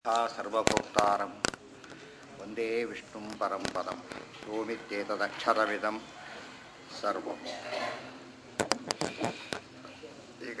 ಸರ್ವಭೋಕ್ತಾರಂ ವಂದೇ ವಿಷ್ಣುಂ ಪರಂ ಪದಂ ಓಮಿತ್ಯೇತದಕ್ಷರವಿದಂ ಸರ್ವಂ ಈಗ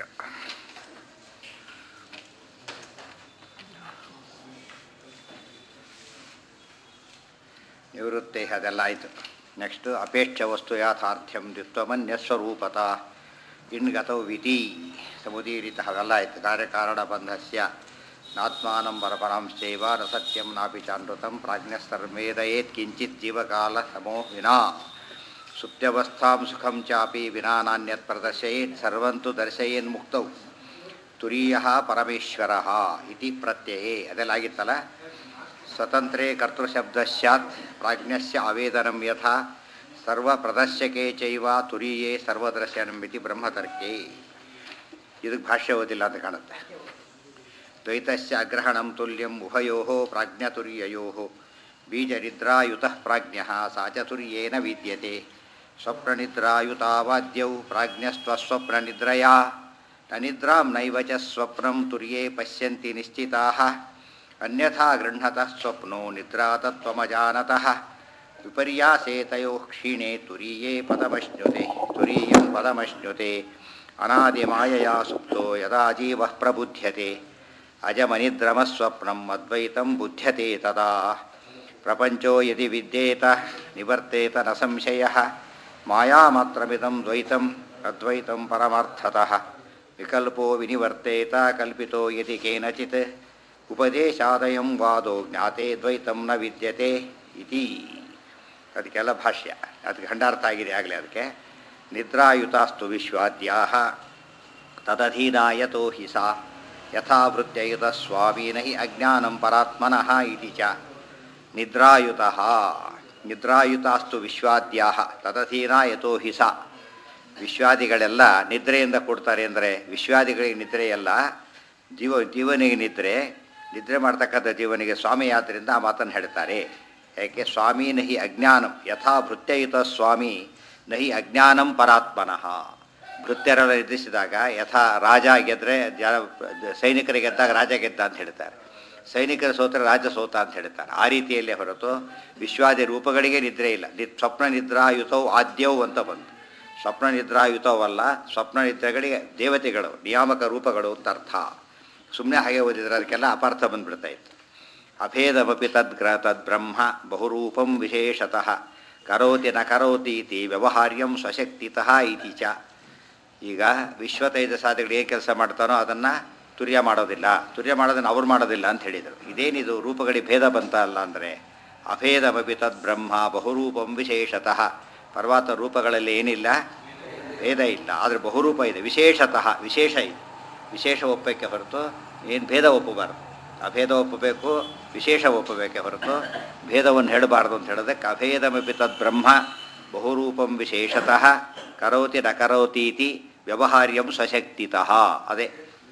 ನಿವೃತ್ತಿ ಅದೆಲ್ಲ ಆಯಿತು ನೆಕ್ಸ್ಟ್ ಅಪೇಕ್ಷ ವಸ್ತು ಯಾಥಾರ್ಥ್ಯಂ ದ್ವಿತ್ವಮನ್ಯ ಸ್ವರೂಪತ ಇಣ್ಗತೌ ವಿಧಿ ಸಮುದೀರಿತ ಅವೆಲ್ಲ ಆಯಿತು ಕಾರ್ಯಕಾರಣ ಬಂಧಸ್ಯ ನಾತ್ಮಾನಂ ಪರಪರಾಂಶ್ಚೈವ ನ ಸತ್ಯಂ ನಾಪಿ ಚಾನೃತಂ ಪ್ರಾಜ್ಞಸ್ತರ್ಮೇದಯೇತ್ ಕಿಂಚಿತ್ ಜೀವಕಾಲ ಸಮೋ ವಿನಾ ಸುಪ್ತ್ಯವಸ್ಥಾಂ ಸುಖಂ ಚಾಪಿ ವಿನಾ ನಾಣ್ಯತ್ ಪ್ರದರ್ಶಯೇತ್ ಸರ್ವಂತು ದರ್ಶಯೇನ್ ಮುಕ್ತೌ ತುರೀಯ ಪರಮೇಶ್ವರ ಇತಿ ಪ್ರತ್ಯಯೇ ಅದೆಲ್ಲ ಆಗಿತ್ತಲ್ಲ ಸ್ವತಂತ್ರೇ ಕರ್ತೃಶಬ್ದ ಸ್ಯಾತ್ ಪ್ರಾಜ್ಞಸ್ಯ ಆವೇದನಂ ಯಥಾ ಸರ್ವಪ್ರದರ್ಶಕೆ ಚೈವ ತುರೀಯೇ ಸರ್ವದರ್ಶನಂ ಇತಿ ಬ್ರಹ್ಮತರ್ಕೆ ಇದಕ್ಕೆ ಭಾಷ್ಯ ಓದಿಲ್ಲ ಅಂತ ಕಾಣುತ್ತೆ ದ್ವೈತಸ್ಯ ಅಗ್ರಹಣಂ ತುಲ್ಯಂ ಉಭಯೋ ಪ್ರಾಜ್ಞತುರ್ಯಯೋ ಬೀಜನಿದ್ರಾಯುತಃ ಪ್ರಾಜ್ಞ ಸಾ ಚ ತುರ್ಯೇನ ವಿದ್ಯತೆ ಸ್ವಪ್ನನಿದ್ರಾಯುತಾವಾದ್ಯೌ ಪ್ರಾಜ್ಞಸ್ತ್ವಸ್ವಪ್ನನಿದ್ರಯಾ ನ ನಿದ್ರಾಂ ನೈವ ಚ ಸ್ವಪ್ನಂ ತುರ್ಯೇ ಪಶ್ಯಂತಿ ನಿಶ್ಚಿತಾಃ ಅನ್ಯಥಾ ಗೃಹ್ಣತಃ ಸ್ವಪ್ನೋ ನಿದ್ರಾ ತತ್ವಮಜಾನತಃ ವಿಪರ್ಯಾಸೇತಯೋ ಕ್ಷೀಣೆ ತುರೀಯೇ ಪದಮಶ್ನುತೆ ತುರೀಯಂ ಪದಮಶ್ನುತೆ ಅನಾದಿಮಾಯಯಾ ಸುಪ್ತೋ ಯದಾ ಜೀವಃ ಪ್ರಬುಧ್ಯತೆ ಅಜಮನಿದ್ರಮಸ್ವಪ್ನಂ ಅದ್ವೈತಂ ಬುಧ್ಯತೆ ತದಾ ಪ್ರಪಂಚೋ ಯದಿ ವಿದ್ಯೇತ ನಿವರ್ತೇತ ನ ಸಂಶಯಃ ಮಾಯಾಮಾತ್ರಮಿದಂ ದ್ವೈತಂ ಅದ್ವೈತಂ ಪರಮಾರ್ಥತಃ ವಿಕಲ್ಪೋ ವಿನಿವರ್ತೇತ ಕಲ್ಪಿತೋ ಯದಿ ಕೇನಚಿತ್ ಉಪದೇಶಾದಯಂ ವಾದೋ ಜ್ಞಾತೆ ದ್ವೈತಂ ನ ವಿದ್ಯತೆ ಇತಿ ಅದಕ್ಕೆಲ್ಲ ಭಾಷ್ಯ ಅದಕ್ಕೆ ಖಂಡಾರ್ಥ ಆಗಿದೆ ಆಗಲೇ ಅದಕ್ಕೆ ನಿದ್ರಾಯುತಾಸ್ತು ವಿಶ್ವಾದ್ಯಾ ತದಧೀನಾಯತೋ ಹಿ ಸಾ ಯಥಾವೃತ್ಯಯುತ ಸ್ವಾಮಿ ನ ಹಿ ಅಜ್ಞಾನಂ ಪರಾತ್ಮನಃ ಇತಿ ಚ ನಿದ್ರಾಯುತಃ ನಿದ್ರಾಯುತಾಸ್ತು ವಿಶ್ವಾದ್ಯಾ ತದಧೀನ ಯಥೋ ಹಿ ಸಾ ವಿಶ್ವಾದಿಗಳೆಲ್ಲ ನಿದ್ರೆಯಿಂದ ಕೊಡ್ತಾರೆ ಅಂದರೆ ವಿಶ್ವಾದಿಗಳಿಗೆ ನಿದ್ರೆಯಲ್ಲ ಜೀವ ಜೀವನಿಗೆ ನಿದ್ರೆ ನಿದ್ರೆ ಮಾಡ್ತಕ್ಕಂಥ ಜೀವನಿಗೆ ಸ್ವಾಮಿ ಆದ್ದರಿಂದ ಆ ಮಾತನ್ನು ಹೇಳ್ತಾರೆ ಯಾಕೆ ಸ್ವಾಮಿ ನಹಿ ಅಜ್ಞಾನಂ ಯಥಾ ಭೃತ್ಯಯುತ ಸ್ವಾಮಿ ನಹಿ ಅಜ್ಞಾನಂ ಪರಾತ್ಮನಃ ಭೃತ್ಯರೆಲ್ಲ ಎದುರಿಸಿದಾಗ ಯಥಾ ರಾಜ ಗೆದ್ದರೆ ಜನ ಸೈನಿಕರಿಗೆ ಗೆದ್ದಾಗ ರಾಜ ಗೆದ್ದ ಅಂತ ಹೇಳ್ತಾರೆ ಸೈನಿಕರ ಸೋತರೆ ರಾಜ ಸೋತ ಅಂತ ಹೇಳ್ತಾರೆ ಆ ರೀತಿಯಲ್ಲೇ ಹೊರತು ವಿಶ್ವಾದಿ ರೂಪಗಳಿಗೆ ನಿದ್ರೆ ಇಲ್ಲ ನಿ ಸ್ವಪ್ನ ನಿದ್ರಾಯುತವು ಆದ್ಯವು ಅಂತ ಬಂತು ಸ್ವಪ್ನ ನಿದ್ರಾಯುತವಲ್ಲ ಸ್ವಪ್ನ ನಿದ್ರೆಗಳಿಗೆ ದೇವತೆಗಳು ನಿಯಾಮಕ ರೂಪಗಳು ಅಂತ ಅರ್ಥ ಸುಮ್ಮನೆ ಹಾಗೆ ಓದಿದ್ರೆ ಅದಕ್ಕೆಲ್ಲ ಅಪಾರ್ಥ ಬಂದ್ಬಿಡ್ತಾ ಇತ್ತು ಅಭೇದಮಪಿ ತದ್ಗ್ರ ತದ್ಬ್ರಹ್ಮ ಬಹುರೂಪಂ ವಿಶೇಷತಃ ಕರೋತಿ ನ ಕರೋತಿ ಇತಿ ವ್ಯವಹಾರ್ಯಂ ಸ್ವಶಕ್ತಿತಃ ಇತಿ ಚ ಈಗ ವಿಶ್ವತೈಜಸಾದಿಗಳು ಏನು ಕೆಲಸ ಮಾಡ್ತಾನೋ ಅದನ್ನು ತುರ್ಯ ಮಾಡೋದಿಲ್ಲ ತುರ್ಯ ಮಾಡೋದನ್ನು ಅವ್ರು ಮಾಡೋದಿಲ್ಲ ಅಂತ ಹೇಳಿದರು ಇದೇನಿದು ರೂಪಗಳಿಗೆ ಭೇದ ಬಂತ ಅಲ್ಲ ಅಂದರೆ ಅಭೇದಮಪಿ ತದ್ಬ್ರಹ್ಮ ಬಹುರೂಪಂ ವಿಶೇಷತಃ ಪರ್ವತ ರೂಪಗಳಲ್ಲಿ ಏನಿಲ್ಲ ಭೇದ ಇಲ್ಲ ಆದರೆ ಬಹುರೂಪ ಇದೆ ವಿಶೇಷತಃ ವಿಶೇಷ ಇದೆ ವಿಶೇಷ ಒಪ್ಪಕ್ಕೆ ಹೊರತು ಏನು ಭೇದ ಒಪ್ಪಬಾರದು ಅಭೇದ ಒಪ್ಪಬೇಕು ವಿಶೇಷ ಒಪ್ಪಬೇಕೆ ಹೊರತು ಭೇದವನ್ನು ಹೇಳಬಾರ್ದು ಅಂತ ಹೇಳೋದಕ್ಕೆ ಅಭೇದಮಪಿ ತದ್ಬ್ರಹ್ಮ ಬಹುರೂಪಂ ವಿಶೇಷತಃ ಕರೋತಿ ನ ಕರೋತೀತಿ ವ್ಯವಹಾರ್ಯಂ ಸ್ವಶಕ್ತಿತಃ ಅದೇ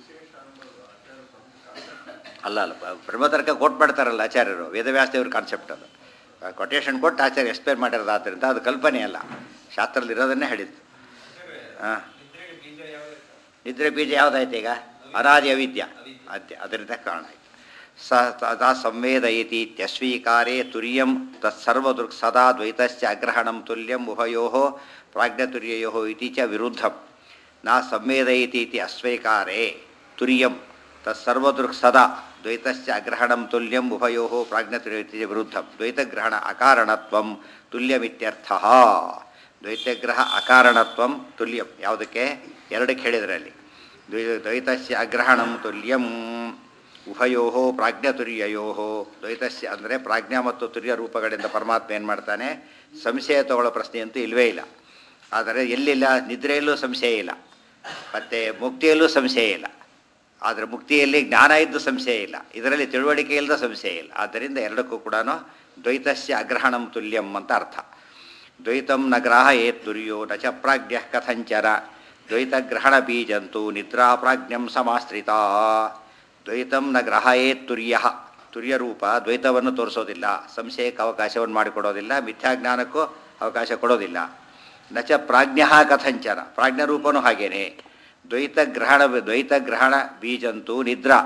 ಅಲ್ಲ ಅಲ್ಲ ಬ್ರಹ್ಮತರ್ಕ ಕೋಟ್ ಮಾಡ್ತಾರಲ್ಲ ಆಚಾರ್ಯರು ವೇದವ್ಯಾಸದೇವ್ರ ಕಾನ್ಸೆಪ್ಟ್ ಅದು ಕೊಟೇಶನ್ ಕೊಟ್ಟು ಆಚಾರ್ಯ ಎಕ್ಸ್ಪ್ಲೇನ್ ಮಾಡಿರೋದು ಆದ್ದರಿಂದ ಅದು ಕಲ್ಪನೆ ಅಲ್ಲ ಶಾಸ್ತ್ರದಲ್ಲಿ ಇರೋದನ್ನೇ ಹೇಳಿದ್ದು ಹಾಂ ನಿದ್ರೆ ಬೀಜ ಯಾವುದಾಯ್ತು ಈಗ ಅನಾದಿ ಅವಿದ್ಯ ಅದ್ಯ ಅದರಿಂದ ಕಾರಣ ಆಯಿತು ಸ ತದಾ ಸಂವೇದಯತಿ ಇತ್ಯಸ್ವೀಕಾರೇ ತುರ್ಯಂ ತತ್ಸರ್ವದೃಕ್ ಸದಾ ದ್ವೈತಸ್ಯ ಅಗ್ರಹಣಂ ತುಲ್ಯಂ ಉಭಯೋ ಪ್ರಾಜ್ಞತುರ್ಯಯೋ ಇತಿ ಚ ವಿರುದ್ಧಂ ನಾ ಸಂವೇದಯತಿ ಇತಿ ಅಸ್ವೀಕಾರೇ ತುರ್ಯಂ ತತ್ಸರ್ವದೃಕ್ ಸದಾ ದ್ವೈತಸ್ಯ ಅಗ್ರಹಣಂ ತುಲ್ಯಂ ಉಭಯೋ ಪ್ರಾಜ್ಞತುರ್ಯ ಇತಿ ಚ ವಿರುದ್ಧಂ ದ್ವೈತಗ್ರಹಣ ಅಕಾರಣತ್ವಂ ತುಲ್ಯಮಿತ್ಯರ್ಥ ದ್ವೈತಗ್ರಹ ಅಕಾರಣತ್ವಂ ತುಲ್ಯಂ ಯಾವುದಕ್ಕೆ ಎರಡಕ್ಕೆ ಹೇಳಿದ್ರೆ ಅಲ್ಲಿ ದ್ವೈ ದ್ವೈತಸ್ಯ ಅಗ್ರಹಣಂ ತುಲ್ಯಂ ಉಭಯೋ ಪ್ರಾಜ್ಞತುರ್ಯಯೋ ದ್ವೈತಸ್ಯ ಅಂದರೆ ಪ್ರಾಜ್ಞಾ ಮತ್ತು ತುರ್ಯ ರೂಪಗಳಿಂದ ಪರಮಾತ್ಮ ಏನು ಮಾಡ್ತಾನೆ ಸಂಶಯ ತಗೊಳ್ಳೋ ಪ್ರಶ್ನೆ ಅಂತೂ ಇಲ್ಲವೇ ಇಲ್ಲ ಆದರೆ ಎಲ್ಲಿಲ್ಲ ನಿದ್ರೆಯಲ್ಲೂ ಸಂಶಯ ಇಲ್ಲ ಮತ್ತು ಮುಕ್ತಿಯಲ್ಲೂ ಸಂಶಯ ಇಲ್ಲ ಆದರೆ ಮುಕ್ತಿಯಲ್ಲಿ ಜ್ಞಾನ ಇದ್ದು ಸಂಶಯ ಇಲ್ಲ ಇದರಲ್ಲಿ ತಿಳುವಳಿಕೆ ಇಲ್ಲದ ಸಂಶಯ ಇಲ್ಲ ಆದ್ದರಿಂದ ಎರಡಕ್ಕೂ ಕೂಡ ದ್ವೈತಸ್ಯ ಅಗ್ರಹಣಂ ತುಲ್ಯಂ ಅಂತ ಅರ್ಥ ದ್ವೈತಂ ನ ಗ್ರಾಹಯೇತ್ ತುರ್ಯೋ ನ ಚ ಪ್ರಾಜ್ಞ ಕಥಂಚರ ದ್ವೈತಗ್ರಹಣ ಬೀಜಂತು ನಿದ್ರಾ ಪ್ರಾಜ್ಞಂ ಸಮಾಶ್ರಿತ ದ್ವೈತಂ ನ ಗ್ರಹಯೇತ್ ತುರ್ಯ ತುರ್ಯರೂಪ ದ್ವೈತವನ್ನು ತೋರಿಸೋದಿಲ್ಲ ಸಂಶಯಕ್ಕೆ ಅವಕಾಶವನ್ನು ಮಾಡಿಕೊಡೋದಿಲ್ಲ ಮಿಥ್ಯಾಜ್ಞಾನಕ್ಕೂ ಅವಕಾಶ ಕೊಡೋದಿಲ್ಲ ನ ಚ ಪ್ರಾಜ್ಞ ಕಥಂಚನ ಪ್ರಾಜ್ಞರೂಪನೂ ಹಾಗೇನೆ ದ್ವೈತ ಗ್ರಹಣ ದ್ವೈತ ಗ್ರಹಣ ಬೀಜಂತೂ ನಿದ್ರಾ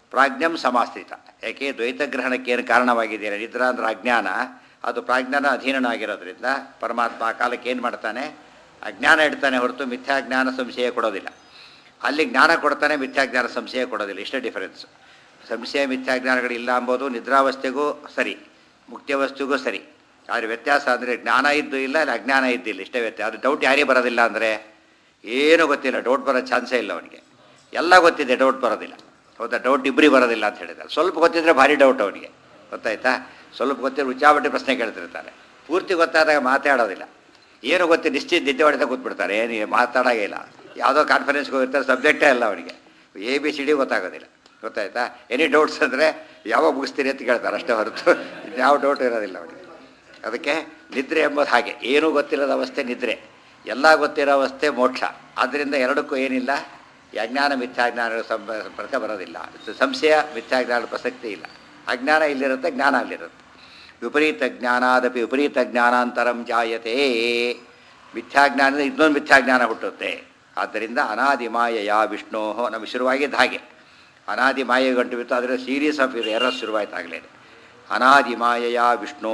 ಪ್ರಾಜ್ಞಂ ಸಮಾಶ್ರಿತ ಯಾಕೆ ದ್ವೈತ ಗ್ರಹಣಕ್ಕೆ ಏನು ಕಾರಣವಾಗಿದೆಯಲ್ಲ ನಿದ್ರಾ ಅಂದ್ರೆ ಅಜ್ಞಾನ ಅದು ಪ್ರಾಜ್ಞಾನ ಅಧೀನನಾಗಿರೋದ್ರಿಂದ ಪರಮಾತ್ಮ ಆ ಕಾಲಕ್ಕೆ ಏನು ಮಾಡ್ತಾನೆ ಅಜ್ಞಾನ ಇಡ್ತಾನೆ ಹೊರತು ಮಿಥ್ಯಾಜ್ಞಾನ ಸಂಶಯ ಕೊಡೋದಿಲ್ಲ ಅಲ್ಲಿ ಜ್ಞಾನ ಕೊಡ್ತಾನೆ ಮಿಥ್ಯಾಜ್ಞಾನ ಸಂಶಯ ಕೊಡೋದಿಲ್ಲ ಇಷ್ಟೇ ಡಿಫರೆನ್ಸ್ ಸಂಶಯ ಮಿಥ್ಯಾಜ್ಞಾನಗಳಿಲ್ಲ ಅಂಬೋದು ನಿದ್ರಾವಸ್ಥೆಗೂ ಸರಿ ಮುಕ್ತ್ಯವಸ್ಥೆಗೂ ಸರಿ ಆದರೆ ವ್ಯತ್ಯಾಸ ಅಂದರೆ ಜ್ಞಾನ ಇದ್ದು ಇಲ್ಲ ಅಲ್ಲಿ ಅಜ್ಞಾನ ಇದ್ದಿಲ್ಲ ಇಷ್ಟೇ ವ್ಯತ್ಯಾಸ ಅದು ಡೌಟ್ ಯಾರಿಗೆ ಬರೋದಿಲ್ಲ ಅಂದರೆ ಏನೂ ಗೊತ್ತಿಲ್ಲ ಡೌಟ್ ಬರೋ ಚಾನ್ಸೇ ಇಲ್ಲ ಅವನಿಗೆ ಎಲ್ಲ ಗೊತ್ತಿದೆ ಡೌಟ್ ಬರೋದಿಲ್ಲ ಹೌದಾ ಡೌಟ್ ಇಬ್ಬರಿಗೆ ಬರೋದಿಲ್ಲ ಅಂತ ಹೇಳಿದ್ದಾರೆ ಸ್ವಲ್ಪ ಗೊತ್ತಿದ್ರೆ ಭಾರಿ ಡೌಟ್ ಅವನಿಗೆ ಗೊತ್ತಾಯ್ತಾ ಸ್ವಲ್ಪ ಗೊತ್ತಿರೋ ಉಚ್ಚಾಬಟ್ಟಿ ಪ್ರಶ್ನೆ ಕೇಳ್ತಿರ್ತಾರೆ ಪೂರ್ತಿ ಗೊತ್ತಾದಾಗ ಮಾತಾಡೋದಿಲ್ಲ ಏನು ಗೊತ್ತಿ ನಿಶ್ಚಿತ ನಿದ್ದೆ ಹೊಡೆದ ಕೂತ್ಬಿಡ್ತಾರೆ ಏನು ಮಾತಾಡೋಂಗೇ ಇಲ್ಲ ಯಾವುದೋ ಕಾನ್ಫರೆನ್ಸ್ಗೆ ಹೋಗಿರ್ತಾರೆ ಸಬ್ಜೆಕ್ಟೇ ಅಲ್ಲ ಅವನಿಗೆ ಎ ಬಿ ಸಿ ಡಿ ಗೊತ್ತಾಗೋದಿಲ್ಲ ಗೊತ್ತಾಯ್ತಾ ಎನಿ ಡೌಟ್ಸ್ ಅಂದರೆ ಯಾವಾಗ ಮುಗಿಸ್ತೀರಿ ಅಂತ ಕೇಳ್ತಾರೆ ಅಷ್ಟೇ ಹೊರತು ಯಾವ ಡೌಟ್ ಇರೋದಿಲ್ಲ ಅವನಿಗೆ ಅದಕ್ಕೆ ನಿದ್ರೆ ಎಂಬುದು ಹಾಗೆ ಏನೂ ಗೊತ್ತಿರೋದ ಅವಸ್ಥೆ ನಿದ್ರೆ ಎಲ್ಲ ಗೊತ್ತಿರೋ ಅವಸ್ಥೆ ಮೋಕ್ಷ ಆದ್ದರಿಂದ ಎರಡಕ್ಕೂ ಏನಿಲ್ಲ ಈ ಅಜ್ಞಾನ ಮಿಥ್ಯಾಜ್ಞಾನ ಸಂಪರ್ಕ ಬರೋದಿಲ್ಲ ಸಂಶಯ ಮಿಥ್ಯಾಜ್ಞಾನ ಪ್ರಸಕ್ತಿ ಇಲ್ಲ ಅಜ್ಞಾನ ಇಲ್ಲಿರುತ್ತೆ ಜ್ಞಾನ ಅಲ್ಲಿರುತ್ತೆ ವಿಪರೀತ ಜ್ಞಾನಾದಪಿ ವಿಪರೀತ ಜ್ಞಾನಾಂತರಂ ಜಾಯತೆ ಮಿಥ್ಯಾಜ್ಞಾನದಿಂದ ಇನ್ನೊಂದು ಮಿಥ್ಯಾಜ್ಞಾನ ಹುಟ್ಟುತ್ತೆ ಆದ್ದರಿಂದ ಅನಾದಿ ಮಾಯೆಯ ವಿಷ್ಣೋ ನಮಗೆ ಶುರುವಾಗಿದ್ದ ಹಾಗೆ ಅನಾದಿ ಮಾಯೆ ಗಂಟು ಬಿತ್ತು ಅದರ ಸೀರೀಸ್ ಆಫ್ ಇದು ಎರರ್ ಶುರುವಾಯ್ತಾಗಲೇ ಅನಾದಿ ಮಾಯೆಯ ವಿಷ್ಣೋ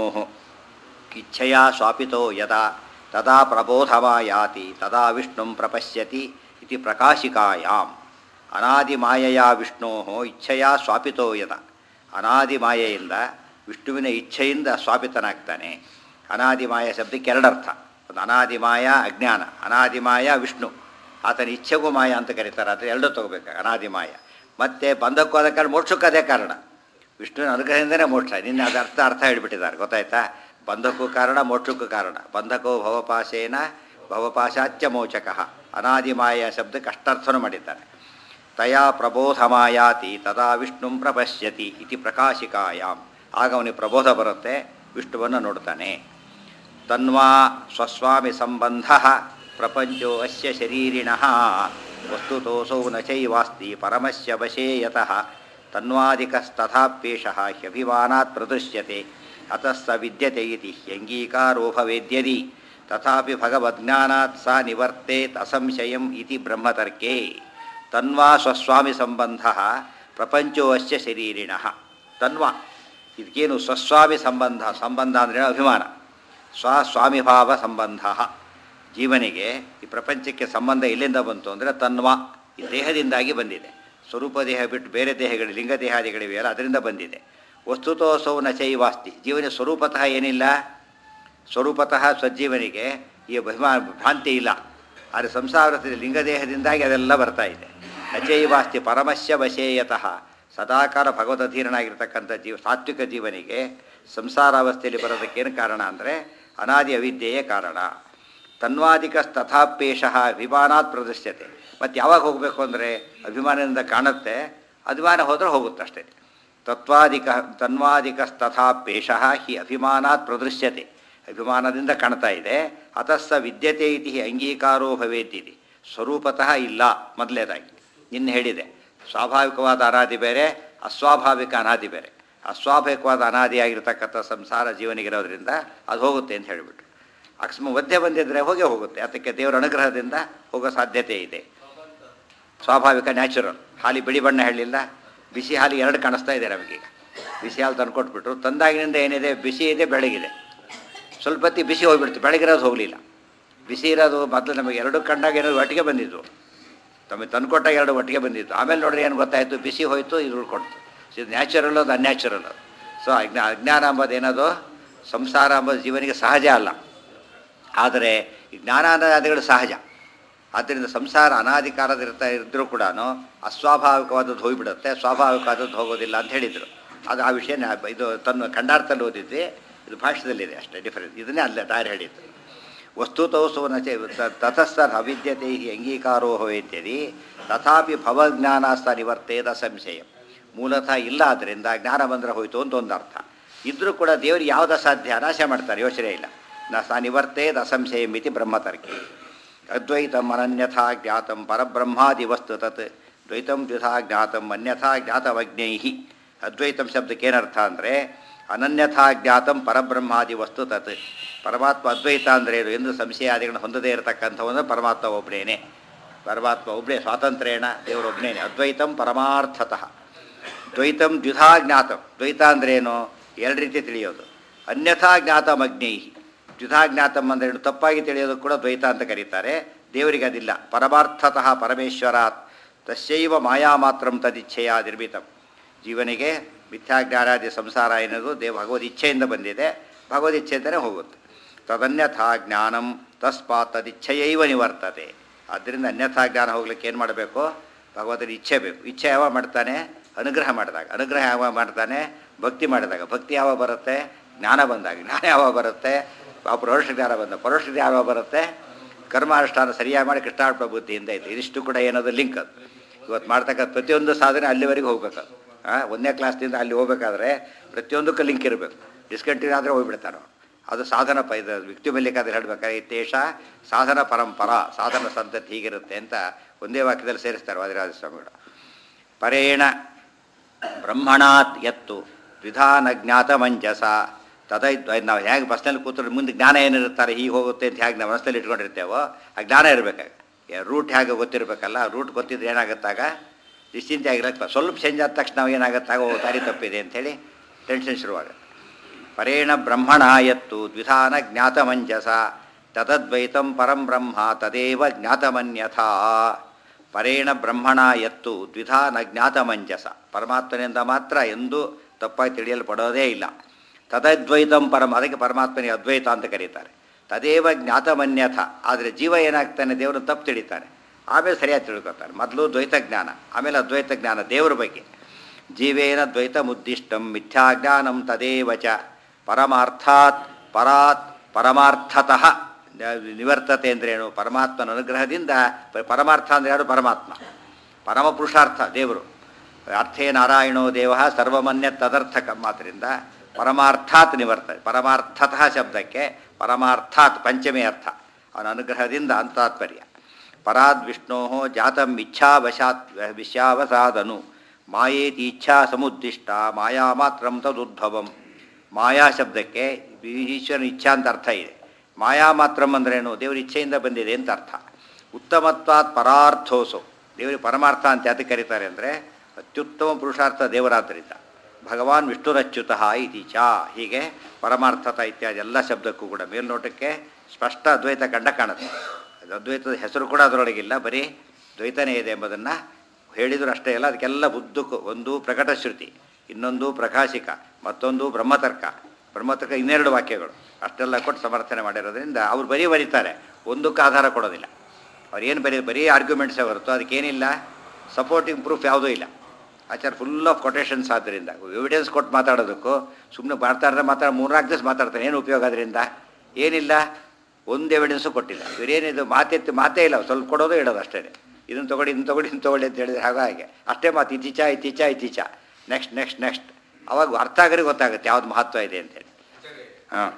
ಇಚ್ಛೆಯ ಸ್ವಾಪಿತೋ ಯದಾ ತದಾ ಪ್ರಬೋಧಮಾಯಾತಿ ತದಾ ವಿಷ್ಣುಂ ಪ್ರಪಶ್ಯತಿ ಇತಿ ಪ್ರಕಾಶಿಕಾಯಾಂ ಅನಾದಿ ಮಾಯೆಯ ವಿಷ್ಣೋ ಇಚ್ಛೆಯ ಸ್ವಾಪಿತೋ ಯದ ಅನಾದಿ ಮಾಯೆಯಿಂದ ವಿಷ್ಣುವಿನ ಇಚ್ಛೆಯಿಂದ ಸ್ವಾಪಿತನಾಗ್ತಾನೆ ಅನಾದಿ ಮಾಯ ಶಬ್ದಕ್ಕೆ ಎರಡರ್ಥ ಒಂದು ಅನಾದಿ ಮಾಯ ಅಜ್ಞಾನ ಅನಾದಿ ಮಾಯ ವಿಷ್ಣು ಆತನ ಇಚ್ಛೆಗೂ ಮಾಯ ಅಂತ ಕರೀತಾರೆ ಆದರೆ ಎರಡೂ ತಗೋಬೇಕು ಅನಾದಿ ಮಾಯ ಮತ್ತು ಬಂಧಕ್ಕೂ ಅದ ಕಾರಣ ಮೋಕ್ಷಕ್ಕೂ ಅದೇ ಕಾರಣ ವಿಷ್ಣುವಿನ ಅನುಗ್ರಹದಿಂದನೇ ಮೋಕ್ಷ ನಿನ್ನೆ ಅದು ಅರ್ಥ ಅರ್ಥ ಹೇಳಿಬಿಟ್ಟಿದ್ದಾರೆ ಗೊತ್ತಾಯ್ತಾ ಬಂಧಕ್ಕೂ ಕಾರಣ ಮೋಕ್ಷಕ್ಕೂ ಕಾರಣ ಬಂಧಕೋ ಭವಪಾಶೇನ ಭವಪಾಶಾಚ್ಯ ಮೋಚಕ ಅನಾದಿಮಾಯ ಶಬ್ದಕ್ಕೆ ಅಷ್ಟರ್ಥನೂ ಮಾಡಿದ್ದಾರೆ ತಯಾ ಪ್ರಬೋಧಮಾಯಾತಿ ತದಾ ವಿಷ್ಣುಂ ಪ್ರಪಶ್ಯತಿ ಇತಿ ಪ್ರಕಾಶಿಕಾಯಾಮ್ ಆಗ ಅವನಿಗೆ ಪ್ರಬೋಧ ಬರುತ್ತೆ ವಿಷ್ಣುವನ್ನು ನೋಡ್ತಾನೆ ತನ್ವಾ ಸ್ವಸ್ವಾಮಿ ಸಂಬಂಧ ಪ್ರಪಂಚೋ ಅಸ್ಯ ಶರೀರಿಣಃ ವಸ್ತುತೋಸೌ ನ ಚೈವಾಸ್ತಿ ಪರಮಸ್ಯ ವಶೇ ಯತಃ ತನ್ವಾದಿಕಸ್ತಥಾಪ್ಯೇಷಃ ಹ್ಯಭಿಮಾನಾತ್ ಪ್ರದೃಶ್ಯತೆ ಅತಃ ಸ ವಿದ್ಯತೆ ಇತಿ ಹ್ಯಂಗೀಕಾರೋ ಭವೇದ್ಯದಿ ತಥಾಪಿ ಭಗವದ್ಜ್ಞಾನಾತ್ ಸ ನಿವರ್ತೇತ್ ಅಸಂಶಯಂ ಇತಿ ಬ್ರಹ್ಮತರ್ಕೆ ತನ್ವಾ ಸ್ವಸ್ವಾಮಿ ಸಂಬಂಧ ಪ್ರಪಂಚೋ ಅಸ್ಯ ಶರೀರಿಣಃ ತನ್ವಾ ಇದಕ್ಕೇನು ಸ್ವಸ್ವಾಮಿ ಸಂಬಂಧ ಸಂಬಂಧ ಅಂದರೆ ಅಭಿಮಾನ ಸ್ವಸ್ವಾಮಿಭಾವ ಸಂಬಂಧ ಜೀವನಿಗೆ ಈ ಪ್ರಪಂಚಕ್ಕೆ ಸಂಬಂಧ ಎಲ್ಲಿಂದ ಬಂತು ಅಂದರೆ ತನ್ವಾ ಈ ದೇಹದಿಂದಾಗಿ ಬಂದಿದೆ ಸ್ವರೂಪ ದೇಹ ಬಿಟ್ಟು ಬೇರೆ ದೇಹಗಳು ಲಿಂಗ ದೇಹಾದಿಗಳಿವೆಯಲ್ಲ ಅದರಿಂದ ಬಂದಿದೆ ವಸ್ತುತೋಸೌ ನ ಚೈವಾಸ್ತಿ ಜೀವನ ಸ್ವರೂಪತಃ ಏನಿಲ್ಲ ಸ್ವರೂಪತಃ ಸ್ವಜ್ಜೀವನಿಗೆ ಈ ಅಭಿಮಾ ಭ್ರಾಂತಿ ಇಲ್ಲ ಆದರೆ ಸಂಸಾರದಲ್ಲಿ ಲಿಂಗದೇಹದಿಂದಾಗಿ ಅದೆಲ್ಲ ಬರ್ತಾ ಇದೆ ನಚೈವಾಸ್ತಿ ಪರಮಸ್ಯ ವಶೇಯತಃ ಸದಾಕಾಲ ಭಗವದಧೀರನಾಗಿರ್ತಕ್ಕಂಥ ಜೀವ ಸಾತ್ವಿಕ ಜೀವನಿಗೆ ಸಂಸಾರಾವಸ್ಥೆಯಲ್ಲಿ ಬರೋದಕ್ಕೇನು ಕಾರಣ ಅಂದರೆ ಅನಾದಿ ಅವಿದ್ಯೆಯೇ ಕಾರಣ ತನ್ವಾದಿಕ ತಥಾಪೇಶ ಅಭಿಮಾನಾತ್ ಪ್ರದರ್ಶ್ಯತೆ ಮತ್ತು ಯಾವಾಗ ಹೋಗಬೇಕು ಅಂದರೆ ಅಭಿಮಾನದಿಂದ ಕಾಣುತ್ತೆ ಅಭಿಮಾನ ಹೋದರೆ ಹೋಗುತ್ತೆ ಅಷ್ಟೇ ತತ್ವಾದಿಕ ತನ್ವಾದಿಕ ತಥಾಪೇಶ ಹಿ ಅಭಿಮಾನಾತ್ ಪ್ರದೃಶ್ಯತೆ ಅಭಿಮಾನದಿಂದ ಕಾಣ್ತಾ ಇದೆ ಅತಸ್ಸ ವಿದ್ಯತೆ ಇತಿ ಅಂಗೀಕಾರೋ ಭವೇತಿದೆ ಸ್ವರೂಪತಃ ಇಲ್ಲ ಮೊದಲೇದಾಗಿ ಇನ್ನು ಹೇಳಿದೆ ಸ್ವಾಭಾವಿಕವಾದ ಅನಾದಿ ಬೇರೆ ಅಸ್ವಾಭಾವಿಕ ಅನಾದಿ ಬೇರೆ ಅಸ್ವಾಭಾವಿಕವಾದ ಅನಾದಿಯಾಗಿರ್ತಕ್ಕಂಥ ಸಂಸಾರ ಜೀವನಿಗಿರೋದ್ರಿಂದ ಅದು ಹೋಗುತ್ತೆ ಅಂತ ಹೇಳಿಬಿಟ್ರು ಅಕಸ್ಮಾತ್ ಮಧ್ಯೆ ಬಂದಿದ್ದರೆ ಹೋಗೇ ಹೋಗುತ್ತೆ ಅದಕ್ಕೆ ದೇವರ ಅನುಗ್ರಹದಿಂದ ಹೋಗೋ ಸಾಧ್ಯತೆ ಇದೆ ಸ್ವಾಭಾವಿಕ ನ್ಯಾಚುರಲ್ ಹಾಲಿ ಬಿಳಿ ಬಣ್ಣ ಹೇಳಿಲ್ಲ ಬಿಸಿ ಹಾಲಿ ಎರಡು ಕಾಣಿಸ್ತಾ ಇದೆ ನಮಗೀಗ ಬಿಸಿ ಹಾಲು ತಂದು ಕೊಟ್ಬಿಟ್ರು ತಂದಾಗಿನಿಂದ ಏನಿದೆ ಬಿಸಿ ಇದೆ ಬೆಳಗಿದೆ ಸ್ವಲ್ಪ ಹೊತ್ತಿಗೆ ಬಿಸಿ ಹೋಗ್ಬಿಡ್ತು ಬೆಳಗಿರೋದು ಹೋಗಲಿಲ್ಲ ಬಿಸಿ ಇರೋದು ಮೊದಲು ನಮಗೆ ಎರಡು ಕಂಡಾಗ ಏನೋ ಒಟ್ಟಿಗೆ ಬಂದಿದ್ದು ತಮಗೆ ತಂದುಕೊಟ್ಟಾಗ ಎರಡು ಒಟ್ಟಿಗೆ ಬಂದಿತ್ತು ಆಮೇಲೆ ನೋಡ್ರಿ ಏನು ಗೊತ್ತಾಯಿತು ಬಿಸಿ ಹೋಯಿತು ಇದು ಉಳ್ಕೊಡ್ತು ಸೊ ಇದು ನ್ಯಾಚುರಲ್ ಅದು ಅನ್ಯಾಚುರಲ್ ಅದು ಸೊ ಅಜ್ಞಾ ಅಜ್ಞಾನ ಅಂಬೋದು ಏನದು ಸಂಸಾರ ಅಂಬೋದು ಜೀವನಿಗೆ ಸಹಜ ಅಲ್ಲ ಆದರೆ ಈ ಜ್ಞಾನಾನಾದಿಗಳು ಸಹಜ ಆದ್ದರಿಂದ ಸಂಸಾರ ಅನಾಧಿಕಾರದಿರ್ತಾ ಇದ್ದರೂ ಕೂಡ ಅಸ್ವಾಭಾವಿಕವಾದದ್ದು ಹೋಗಿಬಿಡುತ್ತೆ ಸ್ವಾಭಾವಿಕವಾದದ್ದು ಹೋಗೋದಿಲ್ಲ ಅಂತ ಹೇಳಿದರು ಅದು ಆ ವಿಷಯ ಇದು ತನ್ನ ಖಂಡಾರ್ಥದಲ್ಲಿ ಓದಿದ್ವಿ ಇದು ಭಾಷೆದಲ್ಲಿದೆ ಅಷ್ಟೇ ಡಿಫರೆನ್ಸ್ ಇದನ್ನೇ ಅಲ್ಲೇ ದಾರಿ ಹೇಳಿದ್ದು ವಸ್ತುತೋಸವನ ಚ ತತಸ್ಸರ್ ಅವಿದ್ಯತೆ ಹಿ ಅಂಗೀಕಾರೋ ಹೋಯ್ತೇರಿ ತಥಾಪಿ ಭವಜ್ಞಾನಾಸ್ತ ನಿವರ್ತೇದ ಸಂಶಯ ಮೂಲತಃ ಇಲ್ಲ ಆದ್ದರಿಂದ ಜ್ಞಾನ ಬಂದರೆ ಹೋಯ್ತು ಅಂತ ಒಂದು ಅರ್ಥ ಇದ್ದರೂ ಕೂಡ ದೇವರಿಗೆ ಯಾವುದ ಸಾಧ್ಯ ನಾಶ ಮಾಡ್ತಾರೆ ಯೋಚನೆ ಇಲ್ಲ ನ ಸ ನಿವರ್ತೇದ ಅಸಂಶಯ ಮಿತಿ ಬ್ರಹ್ಮತರ್ಕಿ ಅದ್ವೈತಂ ಅನನ್ಯಥಾ ಜ್ಞಾತಂ ಪರಬ್ರಹ್ಮಾದಿ ವಸ್ತು ತತ್ ದ್ವೈತಂ ದ್ವಿಧಾ ಜ್ಞಾತಂ ಅನ್ಯಥಾ ಜ್ಞಾತವಜ್ಞೈ ಅದ್ವೈತಂ ಶಬ್ದಕ್ಕೆ ಏನರ್ಥ ಅಂದರೆ ಅನನ್ಯಥಾ ಜ್ಞಾತಂ ಪರಬ್ರಹ್ಮಾದಿ ವಸ್ತು ತತ್ ಪರಮಾತ್ಮ ಅದ್ವೈತ ಅಂದರೆ ಏನು ಎಂದು ಸಂಶಯಾದಿಗಳನ್ನು ಹೊಂದದೇ ಇರತಕ್ಕಂಥವನು ಪರಮಾತ್ಮ ಒಬ್ಬನೇನೆ ಪರಮಾತ್ಮ ಒಬ್ಬನೇ ಸ್ವಾತಂತ್ರ್ಯೇಣ ದೇವರೊಬ್ಬನೇನೆ ಅದ್ವೈತಂ ಪರಮಾರ್ಥತಃ ದ್ವೈತಂ ದ್ವಿಧಾ ಜ್ಞಾತಂ ದ್ವೈತ ಅಂದ್ರೇನು ಎರಡು ರೀತಿ ತಿಳಿಯೋದು ಅನ್ಯಥಾ ಜ್ಞಾತಂ ಅಜ್ಞೈಹಿ ದ್ವಿಧಾ ಜ್ಞಾತಂ ಅಂದ್ರೆ ತಪ್ಪಾಗಿ ತಿಳಿಯೋದು ಕೂಡ ದ್ವೈತ ಅಂತ ಕರೀತಾರೆ ದೇವರಿಗೆ ಅದಿಲ್ಲ ಪರಮಾರ್ಥತಃ ಪರಮೇಶ್ವರಾತ್ ತಸ್ಯೈವ ಮಾಯಾ ಮಾತ್ರಂ ತದಿಚ್ಛೆಯ ನಿರ್ಮಿತಂ ಜೀವನಿಗೆ ಮಿಥ್ಯಾಜ್ಞಾನಾದಿ ಸಂಸಾರ ಎನ್ನುವುದು ದೇವ ಭಗವದ್ ಇಚ್ಛೆಯಿಂದ ಬಂದಿದೆ ಭಗವದ್ ಇಚ್ಛೆಯಿಂದಲೇ ಹೋಗುತ್ತೆ ತದನ್ಯಥಾ ಜ್ಞಾನಂ ತಸ್ಮಾತ್ ತದಿಚ್ಛೆಯೈವ ನಿವರ್ತತೆ ಆದ್ದರಿಂದ ಅನ್ಯಥಾ ಜ್ಞಾನ ಹೋಗ್ಲಿಕ್ಕೆ ಏನು ಮಾಡಬೇಕು ಭಗವಂತನ ಇಚ್ಛೆ ಬೇಕು ಇಚ್ಛೆ ಯಾವಾಗ ಮಾಡ್ತಾನೆ ಅನುಗ್ರಹ ಮಾಡಿದಾಗ ಅನುಗ್ರಹ ಯಾವಾಗ ಮಾಡ್ತಾನೆ ಭಕ್ತಿ ಮಾಡಿದಾಗ ಭಕ್ತಿ ಯಾವಾಗ ಬರುತ್ತೆ ಜ್ಞಾನ ಬಂದಾಗ ಜ್ಞಾನ ಯಾವಾಗ ಬರುತ್ತೆ ಆ ಪರೋಕ್ಷ ಜ್ಞಾನ ಬಂದ ಪರೋಕ್ಷ ಜ್ಞಾನ ಯಾವಾಗ ಬರುತ್ತೆ ಕರ್ಮಾನುಷ್ಠಾನ ಸರಿಯಾಗಿ ಮಾಡಿ ಕೃಷ್ಣಾರ್ಪಣ ಬುದ್ಧಿಯಿಂದ ಐತೆ ಇದಿಷ್ಟು ಕೂಡ ಏನದು ಲಿಂಕ್ ಅದು ಇವತ್ತು ಮಾಡ್ತಕ್ಕಂಥ ಪ್ರತಿಯೊಂದು ಸಾಧನೆ ಅಲ್ಲಿವರೆಗೆ ಹೋಗ್ಬೇಕದು ಹಾಂ ಒಂದನೇ ಕ್ಲಾಸ್ನಿಂದ ಅಲ್ಲಿ ಹೋಗ್ಬೇಕಾದ್ರೆ ಪ್ರತಿಯೊಂದಕ್ಕೂ ಲಿಂಕ್ ಇರಬೇಕು ಡಿಸ್ಕಂಟಿನ್ಯೂ ಆದರೆ ಹೋಗ್ಬಿಡ್ತಾನೆ ಅವ್ನು. ಅದು ಸಾಧನ ಪ ಇದು ವ್ಯಕ್ತಿ ಮಲ್ಲಿಕಾದ್ರೆ ಹೇಳ್ಬೇಕಾದ್ರೆ ಇತೇಷ ಸಾಧನ ಪರಂಪರ ಸಾಧನ ಸಂತತಿ ಹೀಗಿರುತ್ತೆ ಅಂತ ಒಂದೇ ವಾಕ್ಯದಲ್ಲಿ ಸೇರಿಸ್ತಾರೆ ವಾದಿರಾಜ ಸ್ವಾಮಿಗಳು ಪರೇಣ ಬ್ರಹ್ಮಣಾತ್ ಎತ್ತು ವಿಧಾನ ಜ್ಞಾತ ಮಂಜಸ ತದೈ ನಾವು ಹೇಗೆ ಬಸ್ನಲ್ಲಿ ಕೂತ್ರೆ ಮುಂದೆ ಜ್ಞಾನ ಏನಿರುತ್ತಾರೆ ಹೀಗೆ ಹೋಗುತ್ತೆ ಅಂತ ಹೇಗೆ ನಾವು ಮನಸ್ಸಲ್ಲಿ ಇಟ್ಕೊಂಡಿರ್ತೇವೋ ಆ ಜ್ಞಾನ ಇರಬೇಕಾಗ ರೂಟ್ ಹೇಗೆ ಗೊತ್ತಿರಬೇಕಲ್ಲ ರೂಟ್ ಗೊತ್ತಿದ್ರೆ ಏನಾಗುತ್ತಾಗ ನಿಶ್ಚಿಂತೆ ಆಗಿರಕ್ಕೆ ಸ್ವಲ್ಪ ಚೇಂಜ್ ಆದ ತಕ್ಷಣ ನಾವು ಏನಾಗುತ್ತಾಗ ಓ ದಾರಿ ತಪ್ಪಿದೆ ಅಂಥೇಳಿ ಟೆನ್ಷನ್ ಶುರುವಾಗುತ್ತೆ ಪರೇಣ ಬ್ರಹ್ಮಣ ಎತ್ತು ದ್ವಿಧಾನ ಜ್ಞಾತಮಂಜಸ ತದದ್ವೈತಂ ಪರಂ ಬ್ರಹ್ಮ ತದೇವ ಜ್ಞಾತಮನ್ಯಥಾ ಪರೇಣ ಬ್ರಹ್ಮಣ ಎತ್ತು ದ್ವಿಧಾನ ಜ್ಞಾತಮಂಜಸ ಪರಮಾತ್ಮನಿಂದ ಮಾತ್ರ ಎಂದೂ ತಪ್ಪಾಗಿ ತಿಳಿಯಲ್ಪಡೋದೇ ಇಲ್ಲ ತದದ್ವೈತಂ ಪರಂ ಅದಕ್ಕೆ ಪರಮಾತ್ಮನಿಗೆ ಅದ್ವೈತ ಅಂತ ಕರೀತಾರೆ ತದೇವ ಜ್ಞಾತಮನ್ಯಥ ಆದರೆ ಜೀವ ಏನಾಗ್ತಾನೆ ದೇವರು ತಪ್ಪು ತಿಳಿತಾನೆ ಆಮೇಲೆ ಸರಿಯಾಗಿ ತಿಳ್ಕೊತಾನೆ ಮೊದಲು ದ್ವೈತ ಜ್ಞಾನ ಆಮೇಲೆ ಅದ್ವೈತ ಜ್ಞಾನ ದೇವರ ಬಗ್ಗೆ ಜೀವೇನ ದ್ವೈತ ಮುದ್ದಿಷ್ಟಂ ಮಿಥ್ಯಾಜ್ಞಾನಂ ತದೇವ ಚ ಪರಮಾರ್ಥಾತ್ ಪರಾತ್ ಪರಮಾರ್ಥತಃ ನಿವರ್ತತೆ ಅಂದ್ರೇನು ಪರಮಾತ್ಮನ ಅನುಗ್ರಹದಿಂದ ಪ- ಪರಮಾರ್ಥ ಅಂದ್ರೆ ಯಾರು ಪರಮಾತ್ಮ ಪರಮ ಪುರುಷಾರ್ಥ ದೇವರು ಅರ್ಥೇ ನಾರಾಯಣೋ ದೇವ ಸರ್ವಮನ್ಯ ತದರ್ಥಕ ಮಾತ್ರದಿಂದ ಪರಮಾರ್ಥಾತ್ ನಿವರ್ತನೆ ಪರಮಾರ್ಥತಃ ಶಬ್ದಕ್ಕೆ ಪರಮಾರ್ಥಾತ್ ಪಂಚಮೇ ಅರ್ಥ ಅವನ ಅನುಗ್ರಹದಿಂದ ಅಂತ ತಾತ್ಪರ್ಯ ಪರಾದ್ ವಿಷ್ಣೋ ಜಾತಂ ಇಚ್ಛಾವಶಾತ್ ವಿಶ್ಯಾವಸಾದನು ಮಾಯೇತಿ ಇಚ್ಛಾ ಸಮುದ್ದಿಷ್ಟ ಮಾಯಾ ಮಾತ್ರಂ ತದುದ್ಭವಂ ಮಾಯಾ ಶಬ್ದಕ್ಕೆ ಈಶ್ವರನ ಇಚ್ಛಾ ಅಂತ ಅರ್ಥ ಇದೆ ಮಾಯಾ ಮಾತ್ರಂ ಅಂದ್ರೇನು ದೇವರ ಇಚ್ಛೆಯಿಂದ ಬಂದಿದೆ ಅಂತ ಅರ್ಥ ಉತ್ತಮತ್ವಾತ್ ಪರಾರ್ಥೋಸು ದೇವರಿಗೆ ಪರಮಾರ್ಥ ಅಂತ ಯಾತಕ್ಕೆ ಕರೀತಾರೆ ಅಂದರೆ ಅತ್ಯುತ್ತಮ ಪುರುಷಾರ್ಥ ದೇವರಾದ್ದರಿಂದ ಭಗವಾನ್ ವಿಷ್ಣುರಚ್ಯುತಃ ಇತಿ ಚ ಹೀಗೆ ಪರಮಾರ್ಥತ ಇತ್ಯಾದಿ ಎಲ್ಲ ಶಬ್ದಕ್ಕೂ ಕೂಡ ಮೇಲ್ನೋಟಕ್ಕೆ ಸ್ಪಷ್ಟ ಅದ್ವೈತ ಕಂಡ ಕಾಣುತ್ತೆ ಅದು ಅದ್ವೈತದ ಹೆಸರು ಕೂಡ ಅದರೊಳಗಿಲ್ಲ ಬರೀ ದ್ವೈತನೇ ಇದೆ ಎಂಬುದನ್ನು ಹೇಳಿದ್ರು ಅಷ್ಟೇ ಅಲ್ಲ ಅದಕ್ಕೆಲ್ಲ ಉದ್ದಕ್ಕೂ ಒಂದು ಪ್ರಕಟ ಶ್ರುತಿ ಇನ್ನೊಂದು ಪ್ರಕಾಶಿಕ ಮತ್ತೊಂದು ಬ್ರಹ್ಮತರ್ಕ ಬ್ರಹ್ಮತರ್ಕ ಇನ್ನೆರಡು ವಾಕ್ಯಗಳು ಅಷ್ಟೆಲ್ಲ ಕೊಟ್ಟು ಸಮರ್ಥನೆ ಮಾಡಿರೋದ್ರಿಂದ ಅವ್ರು ಬರೀ ಬರೀತಾರೆ ಒಂದಕ್ಕೆ ಆಧಾರ ಕೊಡೋದಿಲ್ಲ ಅವ್ರು ಏನು ಬರೀ ಬರೀ ಆರ್ಗ್ಯುಮೆಂಟ್ಸೇ ಹೊರತು ಅದಕ್ಕೇನಿಲ್ಲ ಸಪೋರ್ಟಿಂಗ್ ಪ್ರೂಫ್ ಯಾವುದೂ ಇಲ್ಲ ಆಚಾರ ಫುಲ್ ಆಫ್ ಕೊಟೇಶನ್ಸ್ ಆದ್ದರಿಂದ ಎವಿಡೆನ್ಸ್ ಕೊಟ್ಟು ಮಾತಾಡೋದಕ್ಕೂ ಸುಮ್ಮನೆ ಮಾತಾಡಿದ್ರೆ ಮಾತಾಡ ಮೂರ್ನಾಲ್ಕು ದಿವಸ ಮಾತಾಡ್ತಾನೆ ಏನು ಉಪಯೋಗ ಅದರಿಂದ ಏನಿಲ್ಲ ಒಂದು ಎವಿಡೆನ್ಸು ಕೊಟ್ಟಿಲ್ಲ ಇವರೇನಿದು ಮಾತೆತ್ತಿ ಮಾತೇ ಇಲ್ಲ ಸ್ವಲ್ಪ ಕೊಡೋದು ಇಡೋದು ಅಷ್ಟೇ ಇದನ್ನು ತೊಗೊಳ್ಳಿ ಇದನ್ನು ತೊಗೊಳ್ಳಿ ಇದನ್ನು ತೊಗೊಳ್ಳಿ ಅಂತ ಹೇಳಿದ್ರೆ ಹಾಗೆ ಹಾಗೆ ಅಷ್ಟೇ ಮಾತು ಇತ್ತೀಚ ಇತ್ತೀಚ ಇತ್ತೀಚ ನೆಕ್ಸ್ಟ್ ನೆಕ್ಸ್ಟ್ ನೆಕ್ಸ್ಟ್ ಅವಾಗ ಅರ್ಥ ಆಗರಿ ಗೊತ್ತಾಗುತ್ತೆ ಯಾವ್ದು ಮಹತ್ವ ಇದೆ ಅಂತೇಳಿ ಹಾಂ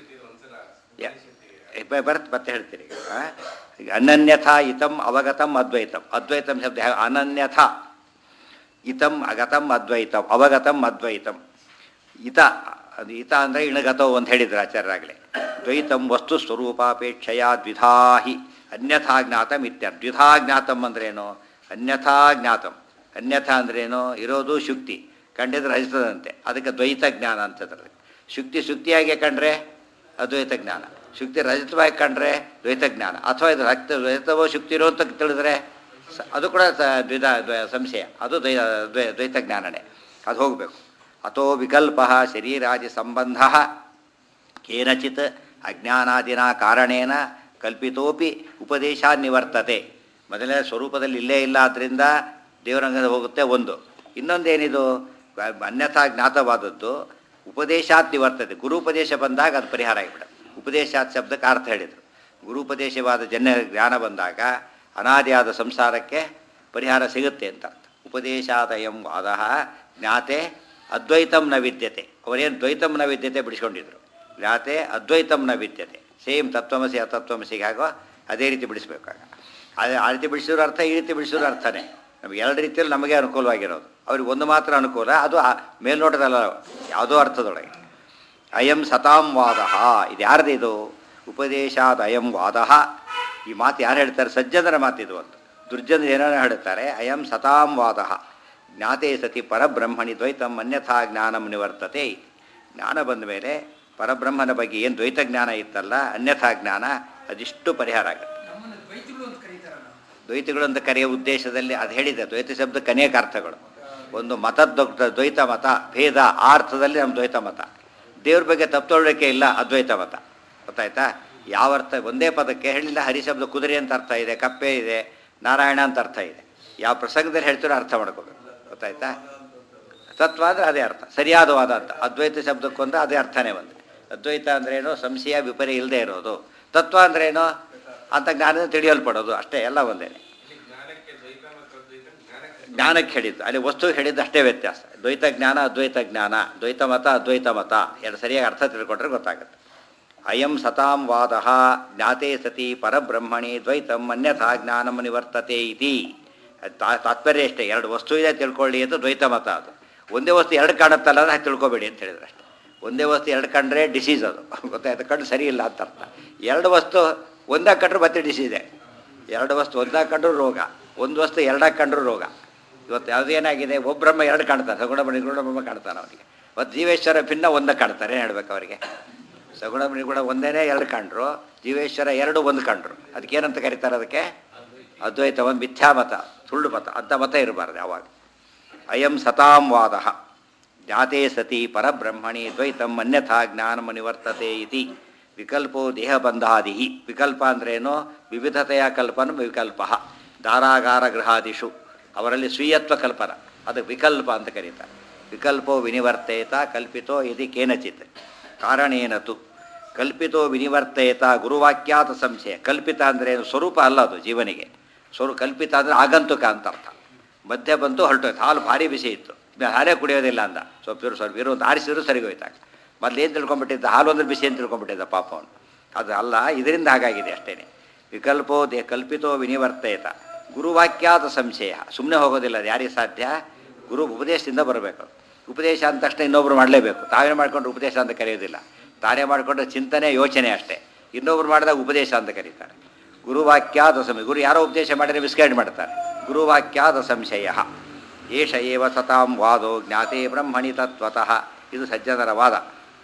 ಬರುತ್ತೆ ಮತ್ತೆ ಹೇಳ್ತೀರಿ ಈಗ ಆ? ಈಗ ಅನನ್ಯಥಾ ಇತಂ ಅವಗತಂ ಅದ್ವೈತಂ ಅದ್ವೈತಂ ಶಬ್ದ ಹ್ಯಾ- ಅನನ್ಯಥಾ ಇತಂ ಅಗತಂ ಅದ್ವೈತಂ ಅವಗತಂ ಅದ್ವೈತಂ ಇತ ಅದು ಇತ ಅಂದರೆ ಇಣಗತವು ಅಂತ ಹೇಳಿದ್ರು ಆಚಾರ್ಯರಾಗಲೇ ದ್ವೈತಂ ವಸ್ತು ಸ್ವರೂಪಾಪೇಕ್ಷೆಯ ದ್ವಿಧಾಹಿ ಅನ್ಯಥಾ ಜ್ಞಾತಂ ಇತ್ಯರ್ಥ ದ್ವಿಧಾ ಜ್ಞಾತಂ ಅಂದ್ರೇನು ಅನ್ಯಥಾ ಜ್ಞಾತಂ ಅನ್ಯಥಾ ಅಂದ್ರೇನು ಇರೋದು ಶುಕ್ತಿ ಕಂಡಿದ್ರೆ ಹರಿಸ್ತದಂತೆ ಅದಕ್ಕೆ ದ್ವೈತ ಜ್ಞಾನ ಅಂತಂದ್ರೆ ಶುಕ್ತಿ ಶುಕ್ತಿಯಾಗಿ ಕಂಡ್ರೆ ಅದ್ವೈತ ಜ್ಞಾನ ಶುಕ್ತಿ ರಜತವಾಗಿ ಕಂಡ್ರೆ ದ್ವೈತ ಜ್ಞಾನ ಅಥವಾ ಇದು ರಕ್ತ ರಜತವೋ ಶುಕ್ತಿ ಇರೋ ಅಂತ ತಿಳಿದ್ರೆ ಸ- ಅದು ಕೂಡ ಸ- ದ್ವಿಧ ದ್ವ- ಸಂಶಯ ಅದು ದ್ವೈ ದ್ವೈ- ದ್ವೈತ ಜ್ಞಾನನೇ ಅದು ಹೋಗಬೇಕು ಅಥೋ ವಿಕಲ್ಪ ಶರೀರಾದಿ ಸಂಬಂಧ ಕೇನಚಿತ್ ಅಜ್ಞಾನಾದಿನ ಕಾರಣೇನ ಕಲ್ಪಿತೋಪಿ ಉಪದೇಶ ನಿವರ್ತತೆ ಮೊದಲನೇ ಸ್ವರೂಪದಲ್ಲಿ ಇಲ್ಲೇ ಇಲ್ಲ ಆದ್ದರಿಂದ ದೇವರಂಗದ ಹೋಗುತ್ತೆ ಒಂದು ಇನ್ನೊಂದೇನಿದು ಗ- ಅನ್ಯಥಾ ಜ್ಞಾತವಾದದ್ದು ಉಪದೇಶಾತ್ ನಿವರ್ತತೆ ಗುರುಪದೇಶ ಬಂದಾಗ ಅದು ಪರಿಹಾರ ಆಗಿಬಿಡುತ್ತೆ ಉಪದೇಶಾತ್ ಶಬ್ದಕ್ಕೆ ಅರ್ಥ ಹೇಳಿದರು ಗುರುಪದೇಶವಾದ ಜನ್ಯ ಜ್ಞಾನ ಬಂದಾಗ ಅನಾದಿಯಾದ ಸಂಸಾರಕ್ಕೆ ಪರಿಹಾರ ಸಿಗುತ್ತೆ ಅಂತ ಅರ್ಥ ಉಪದೇಶಾದಯಂ ವಾದ ಜ್ಞಾತೆ ಅದ್ವೈತಂ ನ ವಿದ್ಯತೆ ಅವರೇನು ದ್ವೈತಂ ನ ವಿದ್ಯತೆ ಬಿಡಿಸ್ಕೊಂಡಿದ್ರು ಜ್ಞಾತೆ ಅದ್ವೈತಂ ನ ವಿದ್ಯತೆ ಸೇಮ್ ತತ್ವಮಸಿ ಅತತ್ವಮಸಿಗೆ ಆಗೋ ಅದೇ ರೀತಿ ಬಿಡಿಸ್ಬೇಕಾಗ ಅದೇ ಆ ರೀತಿ ಬಿಡಿಸಿರೋ ಅರ್ಥ ಈ ರೀತಿ ಬಿಡಿಸಿರೋ ಅರ್ಥನೇ ನಮಗೆ ಎರಡು ರೀತಿಯಲ್ಲಿ ನಮಗೆ ಅನುಕೂಲವಾಗಿರೋದು ಅವ್ರಿಗೆ ಒಂದು ಮಾತ್ರ ಅನುಕೂಲ ಅದು ಆ ಮೇಲ್ನೋಟದಲ್ಲ ಯಾವುದೋ ಅರ್ಥದೊಳಗೆ ಅಯಂ ಸತಾಂ ವಾದ ಇದು ಯಾರ್ದು ಇದು ಉಪದೇಶಾದ ಅಯಂ ವಾದ ಈ ಮಾತು ಯಾರು ಹೇಳ್ತಾರೆ ಸಜ್ಜನರ ಮಾತಿದು ಒಂದು ದುರ್ಜನ ಏನೋ ಹೇಳ್ತಾರೆ ಅಯಂ ಸತಾಂ ವಾದ ಜ್ಞಾತೆ ಸತಿ ಪರಬ್ರಹ್ಮಣಿ ದ್ವೈತಂ ಅನ್ಯಥಾ ಜ್ಞಾನಂ ನಿವರ್ತತೆ ಇತಿ. ಜ್ಞಾನ ಬಂದ ಮೇಲೆ ಪರಬ್ರಹ್ಮನ ಬಗ್ಗೆ ಏನು ದ್ವೈತ ಜ್ಞಾನ ಇತ್ತಲ್ಲ ಅನ್ಯಥಾ ಜ್ಞಾನ ಅದಿಷ್ಟು ಪರಿಹಾರ ಆಗುತ್ತೆ ನಮ್ಮನ್ನು ದ್ವೈತಿಗಳು ಅಂತ ಕರೀತಾರಲ್ಲ ದ್ವೈತಗಳು ಅಂತ ಕರೆಯುವ ಉದ್ದೇಶದಲ್ಲಿ ಅದು ಹೇಳಿದೆ ದ್ವೈತ ಶಬ್ದಕ್ಕೆ ಅನೇಕ ಅರ್ಥಗಳು ಒಂದು ಮತದ ದ್ವೈತ ಮತ ಭೇದ ಆ ಅರ್ಥದಲ್ಲಿ ನಮ್ಮ ದ್ವೈತ ಮತ ದೇವ್ರ ಬಗ್ಗೆ ತಪ್ಪೊಳ್ಳಕ್ಕೆ ಇಲ್ಲ ಅದ್ವೈತ ಮತ ಗೊತ್ತಾಯ್ತಾ ಯಾವ ಅರ್ಥ ಒಂದೇ ಪದಕ್ಕೆ ಹೇಳಿಲ್ಲ ಹರಿಶಬ್ದ ಕುದುರೆ ಅಂತ ಅರ್ಥ ಇದೆ ಕಪ್ಪೆ ಇದೆ ನಾರಾಯಣ ಅಂತ ಅರ್ಥ ಇದೆ ಯಾವ ಪ್ರಸಂಗದಲ್ಲಿ ಹೇಳ್ತೀರೋ ಅರ್ಥ ಮಾಡ್ಕೋಬೇಕು ಗೊತ್ತಾಯ್ತಾ ತತ್ವ ಅಂದರೆ ಅದೇ ಅರ್ಥ ಸರಿಯಾದ ವಾದ ಅಂತ ಅದ್ವೈತ ಶಬ್ದಕ್ಕೊಂದು ಅದೇ ಅರ್ಥನೇ ಬಂದು ಅದ್ವೈತ ಅಂದ್ರೇನು ಸಂಶಯ ವಿಪರ್ಯ ಇಲ್ಲದೆ ಇರೋದು ತತ್ವ ಅಂದ್ರೇನು ಅಂತ ಜ್ಞಾನದಿಂದ ತಿಳಿಯಲ್ಪಡೋದು ಅಷ್ಟೇ ಎಲ್ಲ ಒಂದೇನೆ ಜ್ಞಾನಕ್ಕೆ ಹೇಳಿದ್ದು ಅಲ್ಲಿ ವಸ್ತು ಹೇಳಿದ್ದು ಅಷ್ಟೇ ವ್ಯತ್ಯಾಸ ದ್ವೈತ ಜ್ಞಾನ ಅದ್ವೈತ ಜ್ಞಾನ ದ್ವೈತ ಮತ ಅದ್ವೈತ ಮತ ಎರಡು ಸರಿಯಾಗಿ ಅರ್ಥ ತಿಳ್ಕೊಂಡ್ರೆ ಗೊತ್ತಾಗುತ್ತೆ ಅಯಂ ಸತಾಂ ವಾದ ಜ್ಞಾತೆ ಸತಿ ಪರಬ್ರಹ್ಮಣಿ ದ್ವೈತಂ ಅನ್ಯಥಾ ಜ್ಞಾನಂ ನಿವರ್ತತೆ ಇತಿ ಅದ್ ತಾ- ತಾತ್ಪರ್ಯ ಅಷ್ಟೇ ಎರಡು ವಸ್ತು ಇದೆ ತಿಳ್ಕೊಳ್ಳಿ ಅಂತ ದ್ವೈತ ಮತ ಅದು ಒಂದೇ ವಸ್ತು ಎರಡು ಕಾಣುತ್ತಲ್ಲ ಅಂದ್ರೆ ಹಾಗೆ ತಿಳ್ಕೊಬೇಡಿ ಅಂತ ಹೇಳಿದ್ರೆ ಅಷ್ಟೇ ಒಂದೇ ವಸ್ತು ಎರಡು ಕಂಡ್ರೆ ಡಿಸೀಸ್ ಅದು ಗೊತ್ತಾಯ್ತು ಕಣ್ಣು ಸರಿ ಇಲ್ಲ ಅಂತ ಅರ್ಥ ಎರಡು ವಸ್ತು ಒಂದಾಗ ಕಂಡ್ರೆ ಮತ್ತೆ ಡಿಸೀಸ್ ಇದೆ ಎರಡು ವಸ್ತು ಒಂದಾಗ ಕಂಡ್ರು ರೋಗ ಒಂದು ವಸ್ತು ಎರಡಾಗಿ ಕಂಡ್ರು ರೋಗ ಇವತ್ತು ಯಾವುದೇನಾಗಿದೆ ಒಬ್ಬರಮ್ಮ ಎರಡು ಕಾಣ್ತಾರೆ ಸಗುಣ ನಿಗುಣ ಕಾಣ್ತಾನೆ ಅವನಿಗೆ ಮತ್ತು ಜೀವೇಶ್ವರ ಭಿನ್ನ ಒಂದ ಕಾಣ್ತಾರೆ ಏನು ಹೇಳ್ಬೇಕು ಅವರಿಗೆ ಸಗುಣ ನಿಗುಣ ಒಂದೇನೇ ಎರಡು ಕಂಡ್ರು ಜೀವೇಶ್ವರ ಎರಡು ಒಂದು ಕಂಡ್ರು ಅದಕ್ಕೇನಂತ ಕರೀತಾರೆ ಅದಕ್ಕೆ ಅದ್ವೈತ ಒಂದು ಮಿಥ್ಯಾಮತ ಸುಳ್ಳು ಮತ ಅಂಥ ಮತ ಇರಬಾರ್ದು ಯಾವಾಗ ಅಯಂ ಸತಾಂ ವಾದ ಜ್ಞಾತೆ ಸತಿ ಪರಬ್ರಹ್ಮಣಿ ದ್ವೈತಂ ಅನ್ಯಥಾ ಜ್ಞಾನಂ ನಿವರ್ತತೆ ಇತಿ ವಿಕಲ್ಪೋ ದೇಹಬಂಧಾದಿ ವಿಕಲ್ಪ ಅಂದ್ರೇನು ವಿವಿಧತೆಯ ಕಲ್ಪನ ವಿಕಲ್ಪ ದಾರಾಗಾರ ಗೃಹಾದಿಷು ಅವರಲ್ಲಿ ಸ್ವೀಯತ್ವ ಕಲ್ಪನ ಅದು ವಿಕಲ್ಪ ಅಂತ ಕರೀತಾರೆ ವಿಕಲ್ಪೋ ವಿನಿವರ್ತೇತ ಕಲ್ಪಿತೋ ಯದಿ ಕೇನಚಿತ್ ಕಾರಣೇನತು ಕಲ್ಪಿತೋ ವಿನಿವರ್ತೇತ ಗುರುವಾಕ್ಯಾತ ಸಂಶಯ ಕಲ್ಪಿತ ಅಂದರೆ ಏನು ಸ್ವರೂಪ ಅಲ್ಲ ಅದು ಜೀವನಿಗೆ ಸ್ವರೂ ಕಲ್ಪಿತ ಅಂದರೆ ಆಗಂತುಕ ಅಂತ ಅರ್ಥ ಮಧ್ಯೆ ಬಂತು ಹೊರಟೋಯ್ತು ಹಾಲು ಭಾರಿ ಬಿಸಿ ಇತ್ತು ಇನ್ನು ಹಾಲೇ ಕುಡಿಯೋದಿಲ್ಲ ಅಂದ ಸ್ವಲ್ಪ ಇರು ಸ್ವಲ್ಪ ಇರು ಅಂತ ಆರಿಸಿದ್ರು ಸರಿಗೋಯ್ತಾಗ ಮೊದಲು ಏನು ತಿಳ್ಕೊಂಬಿಟ್ಟಿದ್ದ ಹಾಲು ಅಂದ್ರೆ ಬಿಸಿ ಅಂತ ತಿಳ್ಕೊಂಬಿಟ್ಟಿದ್ದ ಪಾಪ ಅವನು ಅದು ಅಲ್ಲ ಇದರಿಂದ ಹಾಗಾಗಿದೆ ಅಷ್ಟೇ ವಿಕಲ್ಪೋ ದೇ ಕಲ್ಪಿತೋ ವಿನಿವರ್ತೇತ ಗುರುವಾಕ್ಯಾತ ಸಂಶಯ ಸುಮ್ಮನೆ ಹೋಗೋದಿಲ್ಲ ಅದು ಯಾರಿಗೆ ಸಾಧ್ಯ ಗುರು ಉಪದೇಶದಿಂದ ಬರಬೇಕು ಉಪದೇಶ ಅಂದ ತಕ್ಷಣ ಇನ್ನೊಬ್ರು ಮಾಡಲೇಬೇಕು ತಾವೇ ಮಾಡ್ಕೊಂಡು ಉಪದೇಶ ಅಂತ ಕರೆಯೋದಿಲ್ಲ ತಾನೇ ಮಾಡಿಕೊಂಡ್ರೆ ಚಿಂತನೆ ಯೋಚನೆ ಅಷ್ಟೇ ಇನ್ನೊಬ್ರು ಮಾಡಿದಾಗ ಉಪದೇಶ ಅಂತ ಕರೀತಾರೆ ಗುರುವಾಕ್ಯಾದ ಸಂಶಯ ಗುರು ಯಾರೋ ಉಪದೇಶ ಮಾಡಿದರೆ ಮಿಸ್ಗೈಡ್ ಮಾಡ್ತಾರೆ ಗುರುವಾಕ್ಯಾದ ಸಂಶಯ ಏಷ ಏವ ಸತಾಂ ವಾದೋ ಜ್ಞಾತೆ ಬ್ರಹ್ಮಣಿ ತತ್ವತಃ ಇದು ಸಜ್ಜನರ ವಾದ